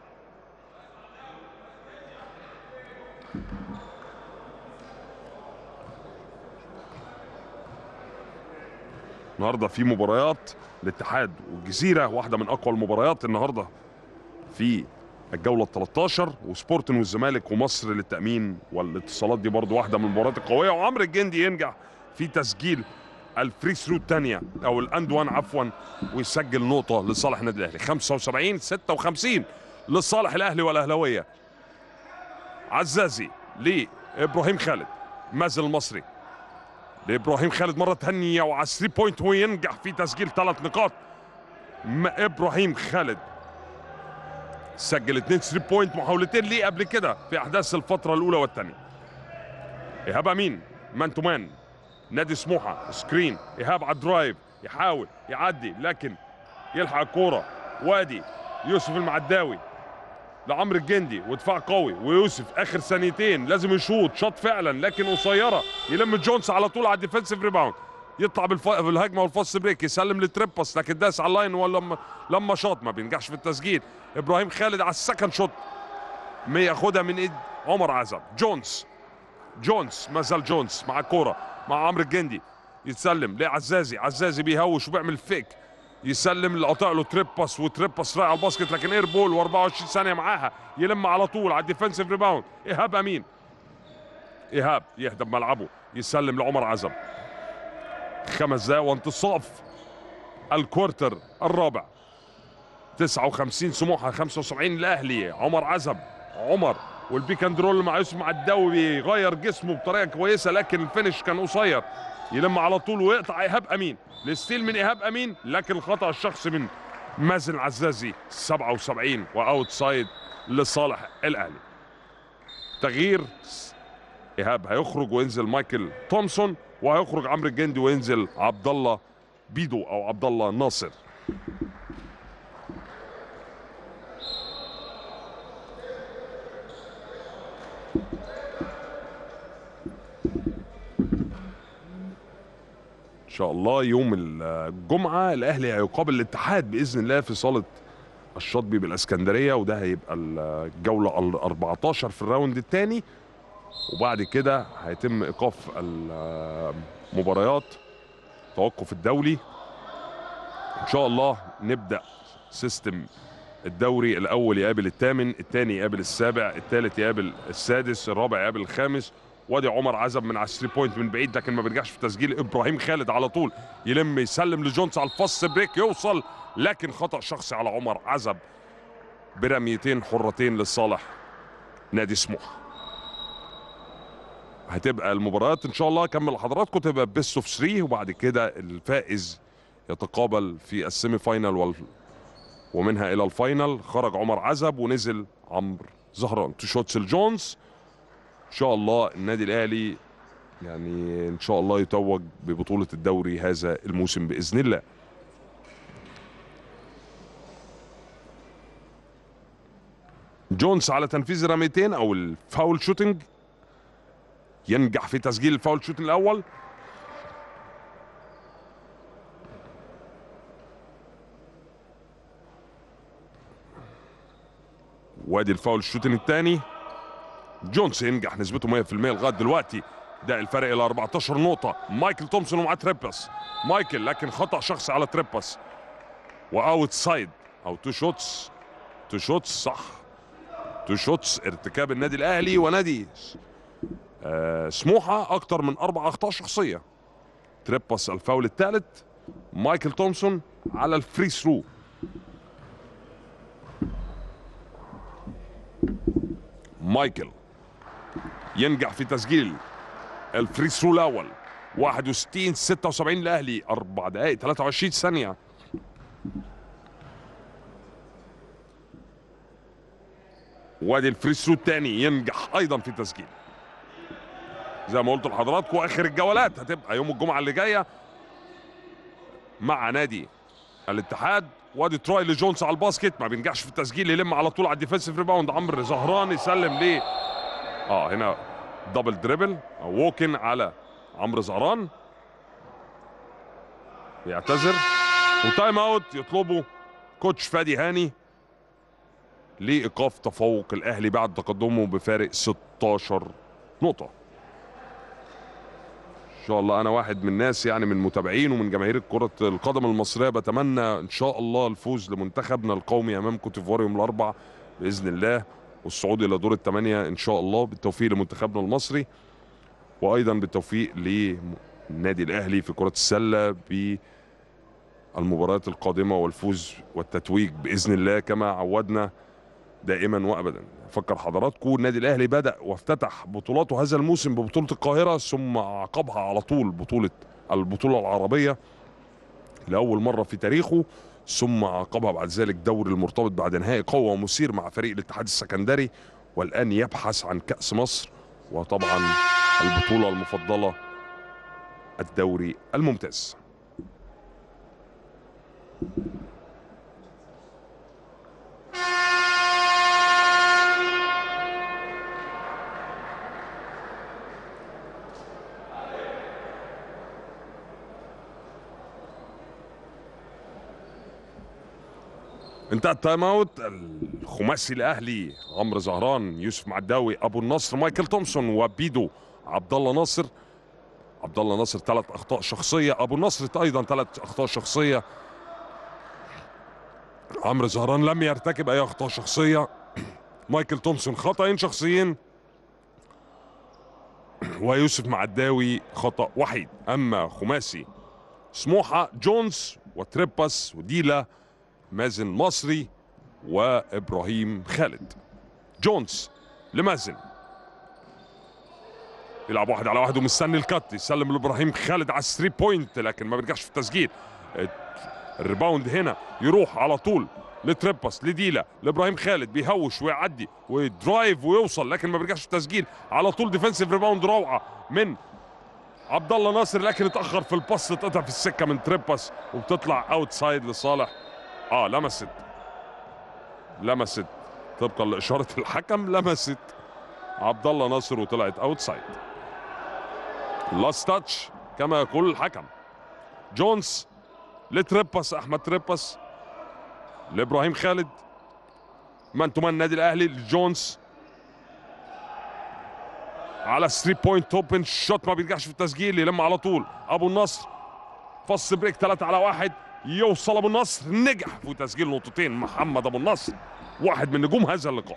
النهارده في مباريات الاتحاد والجزيره واحده من اقوى المباريات النهارده في الجولة ال 13 وسبورتن والزمالك ومصر للتأمين والاتصالات دي برضو واحدة من المباريات القوية وعمرو الجندي ينجح في تسجيل الفري ثرو الثانية أو الأند وان عفوا ويسجل نقطة لصالح النادي الأهلي 75 56 لصالح الأهلي والأهلاوية عزازي لإبراهيم خالد مازن المصري لإبراهيم خالد مرة ثانية وعلى 3 بوينت وينجح في تسجيل ثلاث نقاط إبراهيم خالد سجل 2 3 بوينت محاولتين ليه قبل كده في احداث الفتره الاولى والثانيه ايهاب امين مان تو مان نادي سموحه سكرين ايهاب على الدرايف يحاول يعدي لكن يلحق الكوره وادي يوسف المعداوي لعمرو الجندي ودفاع قوي ويوسف اخر ثانيتين لازم يشوط شاط فعلا لكن قصيره يلم جونز على طول على الديفنسيف ريباوند يطلع بالف... بالهجمه والفاست بريك يسلم لتريبس لكن داس على اللاين ولما لما شاط ما بينجحش في التسجيل ابراهيم خالد على السكند شوت ياخدها من ايد عمر عزب جونز جونز ما زال جونز مع الكوره مع عمرو الجندي يتسلم لعزازي عزازي بيهوش وبيعمل فيك يسلم اللي قطع له تريباس وتريباس رايح على الباسكت لكن اير بول و24 ثانيه معاها يلم على طول على الديفنسيف ريباوند ايهاب امين ايهاب يهدم ملعبه يسلم لعمر عزب خمس دقايق وانتصاف الكوارتر الرابع 59 سموحه 75 الاهلي عمر عزب عمر والبيك اند رول مع يوسف مع الدوي غير جسمه بطريقه كويسه لكن الفينش كان قصير يلم على طول ويقطع ايهاب امين الستيل من ايهاب امين لكن الخطا الشخصي من مازن عزازي 77 واوت سايد لصالح الاهلي تغيير ايهاب هيخرج وينزل مايكل تومسون وهيخرج عمرو الجندي وينزل عبد الله بيدو او عبد الله ناصر ان شاء الله يوم الجمعه الاهلي هيقابل الاتحاد باذن الله في صاله الشاطبي بالاسكندريه وده هيبقى الجوله ال 14 في الراوند الثاني وبعد كده هيتم ايقاف المباريات توقف الدولي ان شاء الله نبدا سيستم الدوري الاول يقابل الثامن الثاني يقابل السابع الثالث يقابل السادس الرابع يقابل الخامس وادي عمر عزب من على 3 بوينت من بعيد لكن ما بيرجعش في تسجيل ابراهيم خالد على طول يلم يسلم لجونز على الفاست بريك يوصل لكن خطا شخصي على عمر عزب برميتين حرتين لصالح نادي سموحه هتبقى المباريات ان شاء الله اكمل لحضراتكم تبقى بيست اوف 3 وبعد كده الفائز يتقابل في السيمي فاينال وال... ومنها الى الفاينل خرج عمر عزب ونزل عمرو زهران تو شوتس الجونز ان شاء الله النادي الاهلي يعني ان شاء الله يتوج ببطوله الدوري هذا الموسم باذن الله جونز على تنفيذ رميتين او الفاول شوتنج ينجح في تسجيل الفاول شوت الاول وادي الفاول شوت الثاني جونز ينجح نسبته 100% لغايه دلوقتي ده الفرق الى 14 نقطه مايكل تومسون ومعاه تريبس مايكل لكن خطا شخصي على تريبس واوت سايد او تو شوتس تو شوتس صح تو شوتس ارتكاب النادي الاهلي ونادي آه سموحه اكتر من اربع اخطاء شخصيه تريبس الفاول الثالث مايكل تومسون على الفري ثرو مايكل ينجح في تسجيل الفري ثرو الاول 61 76 الاهلي 4 دقائق 23 ثانيه وادي الفري ثرو الثاني ينجح ايضا في تسجيل زي ما قلت لحضراتكم اخر الجولات هتبقى يوم الجمعه اللي جايه مع نادي الاتحاد وادي تراي لجونز على الباسكت ما بينجحش في التسجيل يلم على طول على الديفensive ريباوند عمرو زهران يسلم ليه اه هنا دبل دريبل او ووكن على عمرو زهران يعتذر وتايم اوت يطلبه كوتش فادي هاني لايقاف تفوق الاهلي بعد تقدمه بفارق 16 نقطه ان شاء الله انا واحد من الناس يعني من متابعين ومن جماهير كره القدم المصريه بتمنى ان شاء الله الفوز لمنتخبنا القومي امام كوتيفوار يوم الاربعاء باذن الله والصعود الى دور الثمانيه ان شاء الله بالتوفيق لمنتخبنا المصري وايضا بالتوفيق للنادي الاهلي في كره السله بالمباريات القادمه والفوز والتتويج باذن الله كما عودنا دائما وابدا افكر حضراتكم النادي الاهلي بدا وافتتح بطولاته هذا الموسم ببطوله القاهره ثم عقبها على طول بطوله البطوله العربيه لاول مره في تاريخه ثم عقبها بعد ذلك دوري المرتبط بعد نهائي قوي ومثير مع فريق الاتحاد السكندري والان يبحث عن كاس مصر وطبعا البطوله المفضله الدوري الممتاز انتهى التايم اوت الخماسي الاهلي عمرو زهران يوسف معداوي ابو النصر مايكل تومسون وبيدو عبد الله ناصر عبد الله ناصر ثلاث اخطاء شخصيه ابو النصر ايضا ثلاث اخطاء شخصيه عمرو زهران لم يرتكب اي اخطاء شخصيه مايكل تومسون خطأين شخصيين ويوسف معداوي خطأ وحيد اما خماسي سموحه جونز وتريباس وديلا مازن مصري وابراهيم خالد جونز لمازن يلعب واحد على واحد ومستني الكات يسلم لابراهيم خالد على الثري بوينت لكن ما بيرجعش في التسجيل الريباوند هنا يروح على طول لتريباس لديلا لابراهيم خالد بيهوش ويعدي ويدرايف ويوصل لكن ما بيرجعش في التسجيل على طول ديفensive ريباوند روعه من عبد الله ناصر لكن اتاخر في الباص اتقطع في السكه من تريباس وبتطلع اوتسايد لصالح اه لمست لمست طبقا لاشاره الحكم لمست عبد الله ناصر وطلعت اوتسايد لاست تاتش كما يقول الحكم جونز لتريباس احمد تريباس لابراهيم خالد مان تو مان النادي الاهلي جونز على 3 بوينت اوبن شوت ما بيرجعش في التسجيل يلم على طول ابو النصر فص بريك 3 على واحد يوصل ابو النصر نجح في تسجيل نقطتين محمد ابو النصر واحد من نجوم هذا اللقاء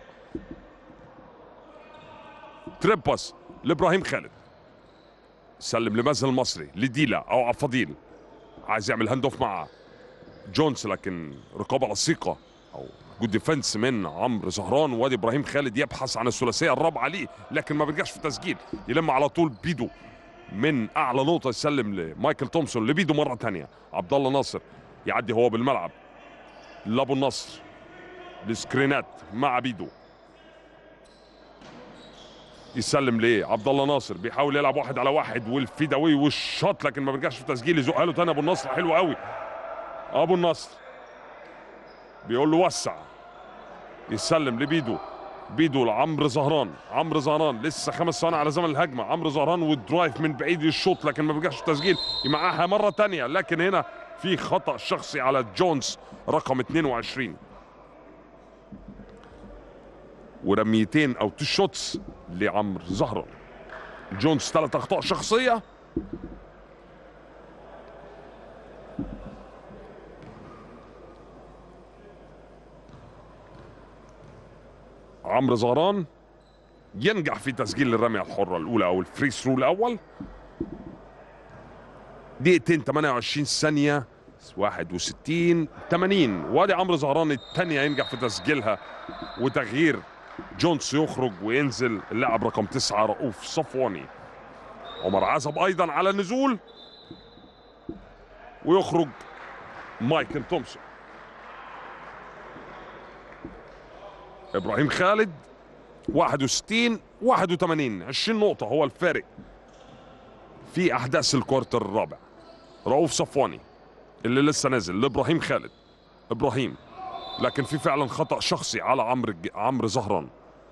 تريباس لابراهيم خالد سلم لمازن المصري لديلا او عفضيل عايز يعمل هاند اوف مع جونز لكن رقابه لصيقه او جود ديفنس من عمرو زهران وادي ابراهيم خالد يبحث عن الثلاثيه الرابعه ليه لكن ما بيرجعش في التسجيل يلم على طول بيدو من اعلى نقطه يسلم لمايكل تومسون لبيدو مره ثانيه عبد الله ناصر يعدي هو بالملعب لابو النصر السكرينات مع بيدو يسلم ليه عبد الله ناصر بيحاول يلعب واحد على واحد والفيداوي والشوت لكن ما بيرجعش في التسجيل يزقها له تاني ابو النصر حلو قوي ابو النصر بيقول له وسع يسلم لبيدو بيدو لعمرو زهران عمرو زهران لسه خمس ثواني على زمن الهجمه عمرو زهران والدرايف من بعيد الشوط لكن ما بيرجعش في التسجيل يمعها مره تانية لكن هنا في خطا شخصي على جونز رقم 22 ورميتين او تو شوتس لعمرو زهران جونز ثلاث اخطاء شخصيه عمرو زهران ينجح في تسجيل الرميه الحره الاولى او الفري ثرو الاول دقيقتين 28 ثانيه 61 80 وادي عمرو زهران الثانيه ينجح في تسجيلها وتغيير جونز يخرج وينزل اللاعب رقم تسعة رؤوف صفواني عمر عزب ايضا على النزول ويخرج مايكل تومسون ابراهيم خالد 61 81 20 نقطة هو الفارق في احداث الكوارتر الرابع رؤوف صفواني اللي لسه نازل لابراهيم خالد ابراهيم لكن في فعلا خطأ شخصي على عمرو عمرو زهران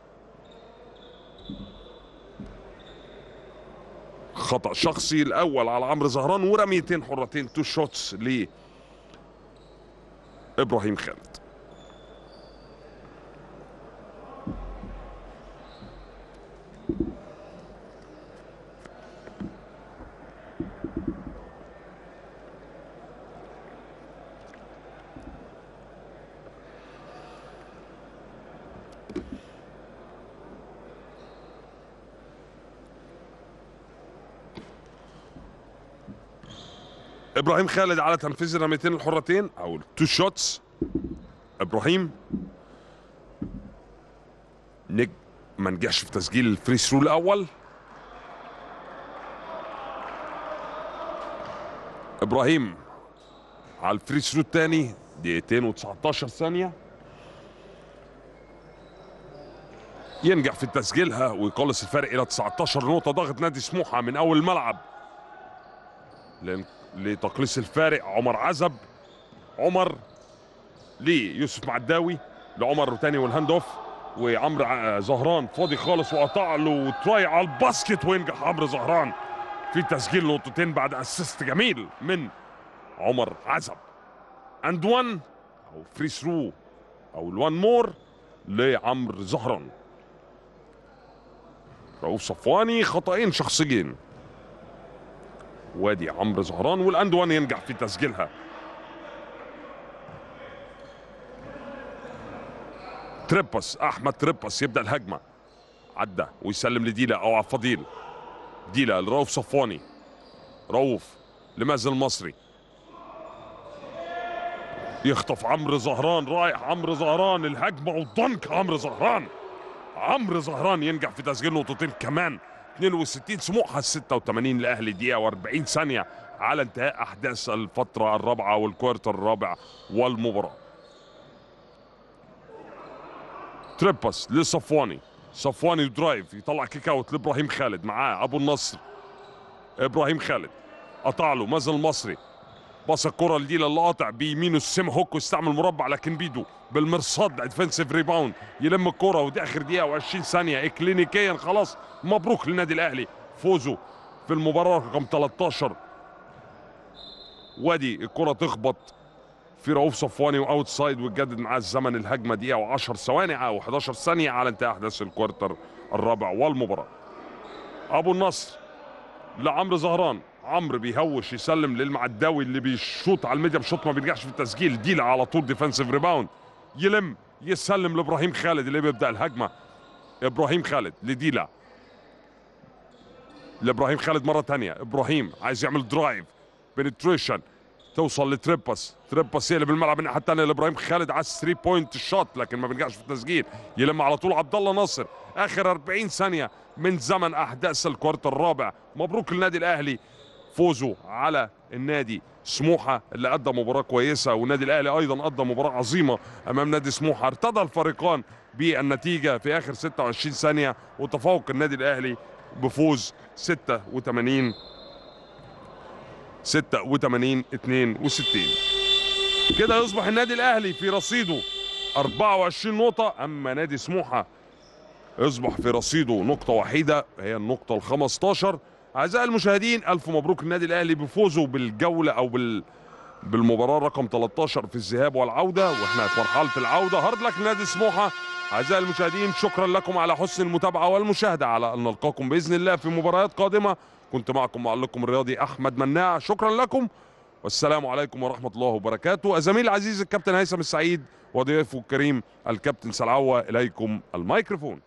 خطأ شخصي الأول على عمرو زهران ورميتين حرتين تو شوتس ل إبراهيم خالد ابراهيم خالد على تنفيذ الرميتين الحرتين او التو شوتس ابراهيم نج ما نجحش في تسجيل الفري ثرو الاول ابراهيم على الفري ثرو الثاني دقيقتين و19 ثانيه ينجح في تسجيلها ويقلص الفرق الى 19 نقطه ضغط نادي سموحه من اول الملعب لن- لتقليص الفارق عمر عزب عمر ليوسف معداوي لعمر تاني والهاند اوف وعمرو ع- زهران فاضي خالص وقطع له تراي على الباسكت وينجح عمرو زهران في تسجيل نقطتين بعد اسيست جميل من عمر عزب اند وان او فري ثرو او الوان مور لعمرو زهران رؤوف صفواني خطأين شخصيين وادي عمرو زهران والاند وان ينجح في تسجيلها تريبس احمد تريبس يبدا الهجمه عدى ويسلم لديلا او عبد الفضيل ديلا لرؤوف صفواني رؤوف لمازن المصري يخطف عمرو زهران رايح عمرو زهران الهجمه وضنك عمرو زهران عمرو زهران ينجح في تسجيل نقطتين كمان 62 سموحه 86 الاهلي دقيقه و40 ثانيه على انتهاء احداث الفتره الرابعه والكوارتر الرابع والمباراه تريبس لصفواني صفواني درايف يطلع كيك اوت لابراهيم خالد معاه ابو النصر ابراهيم خالد قطع له مازن المصري باص الكره لديلا اللي قاطع بيمينه السيم هوك واستعمل مربع لكن بيدو بالمرصاد ديفنسيف ريباوند يلم الكره ودي اخر دقيقه و20 ثانيه اكلينيكيا خلاص مبروك للنادي الاهلي فوزه في المباراه رقم 13 وادي الكره تخبط في رؤوف صفواني واوت سايد وتجدد معاه الزمن الهجمه دقيقه و10 ثواني او 11 ثانيه على انتهاء احداث الكوارتر الرابع والمباراه ابو النصر لعمرو زهران عمرو بيهوش يسلم للمعداوي اللي بيشوط على الميديا بشوط ما بينجحش في التسجيل ديلا على طول ديفensive ريباوند يلم يسلم لابراهيم خالد اللي بيبدا الهجمه ابراهيم خالد لديلا لابراهيم خالد مره تانية ابراهيم عايز يعمل درايف بنتريشن توصل لتريباس تريباس يقلب الملعب الناحيه الثانيه لابراهيم خالد على 3 بوينت شوت لكن ما بينجحش في التسجيل يلم على طول عبد الله ناصر اخر 40 ثانيه من زمن احداث الكوارتر الرابع مبروك للنادي الاهلي فوزه على النادي سموحه اللي ادى مباراه كويسه والنادي الاهلي ايضا ادى مباراه عظيمه امام نادي سموحه ارتضى الفريقان بالنتيجه في اخر 26 ثانيه وتفوق النادي الاهلي بفوز 86 86 62 كده يصبح النادي الاهلي في رصيده 24 نقطه اما نادي سموحه يصبح في رصيده نقطه وحيده هي النقطه ال 15 اعزائي المشاهدين الف مبروك النادي الاهلي بفوزه بالجوله او بال بالمباراه رقم 13 في الذهاب والعوده واحنا في مرحله العوده هارد لك نادي سموحه اعزائي المشاهدين شكرا لكم على حسن المتابعه والمشاهده على ان نلقاكم باذن الله في مباريات قادمه كنت معكم معلقكم الرياضي احمد مناع شكرا لكم والسلام عليكم ورحمه الله وبركاته زميلي العزيز الكابتن هيثم السعيد وضيفه الكريم الكابتن سلعوه اليكم الميكروفون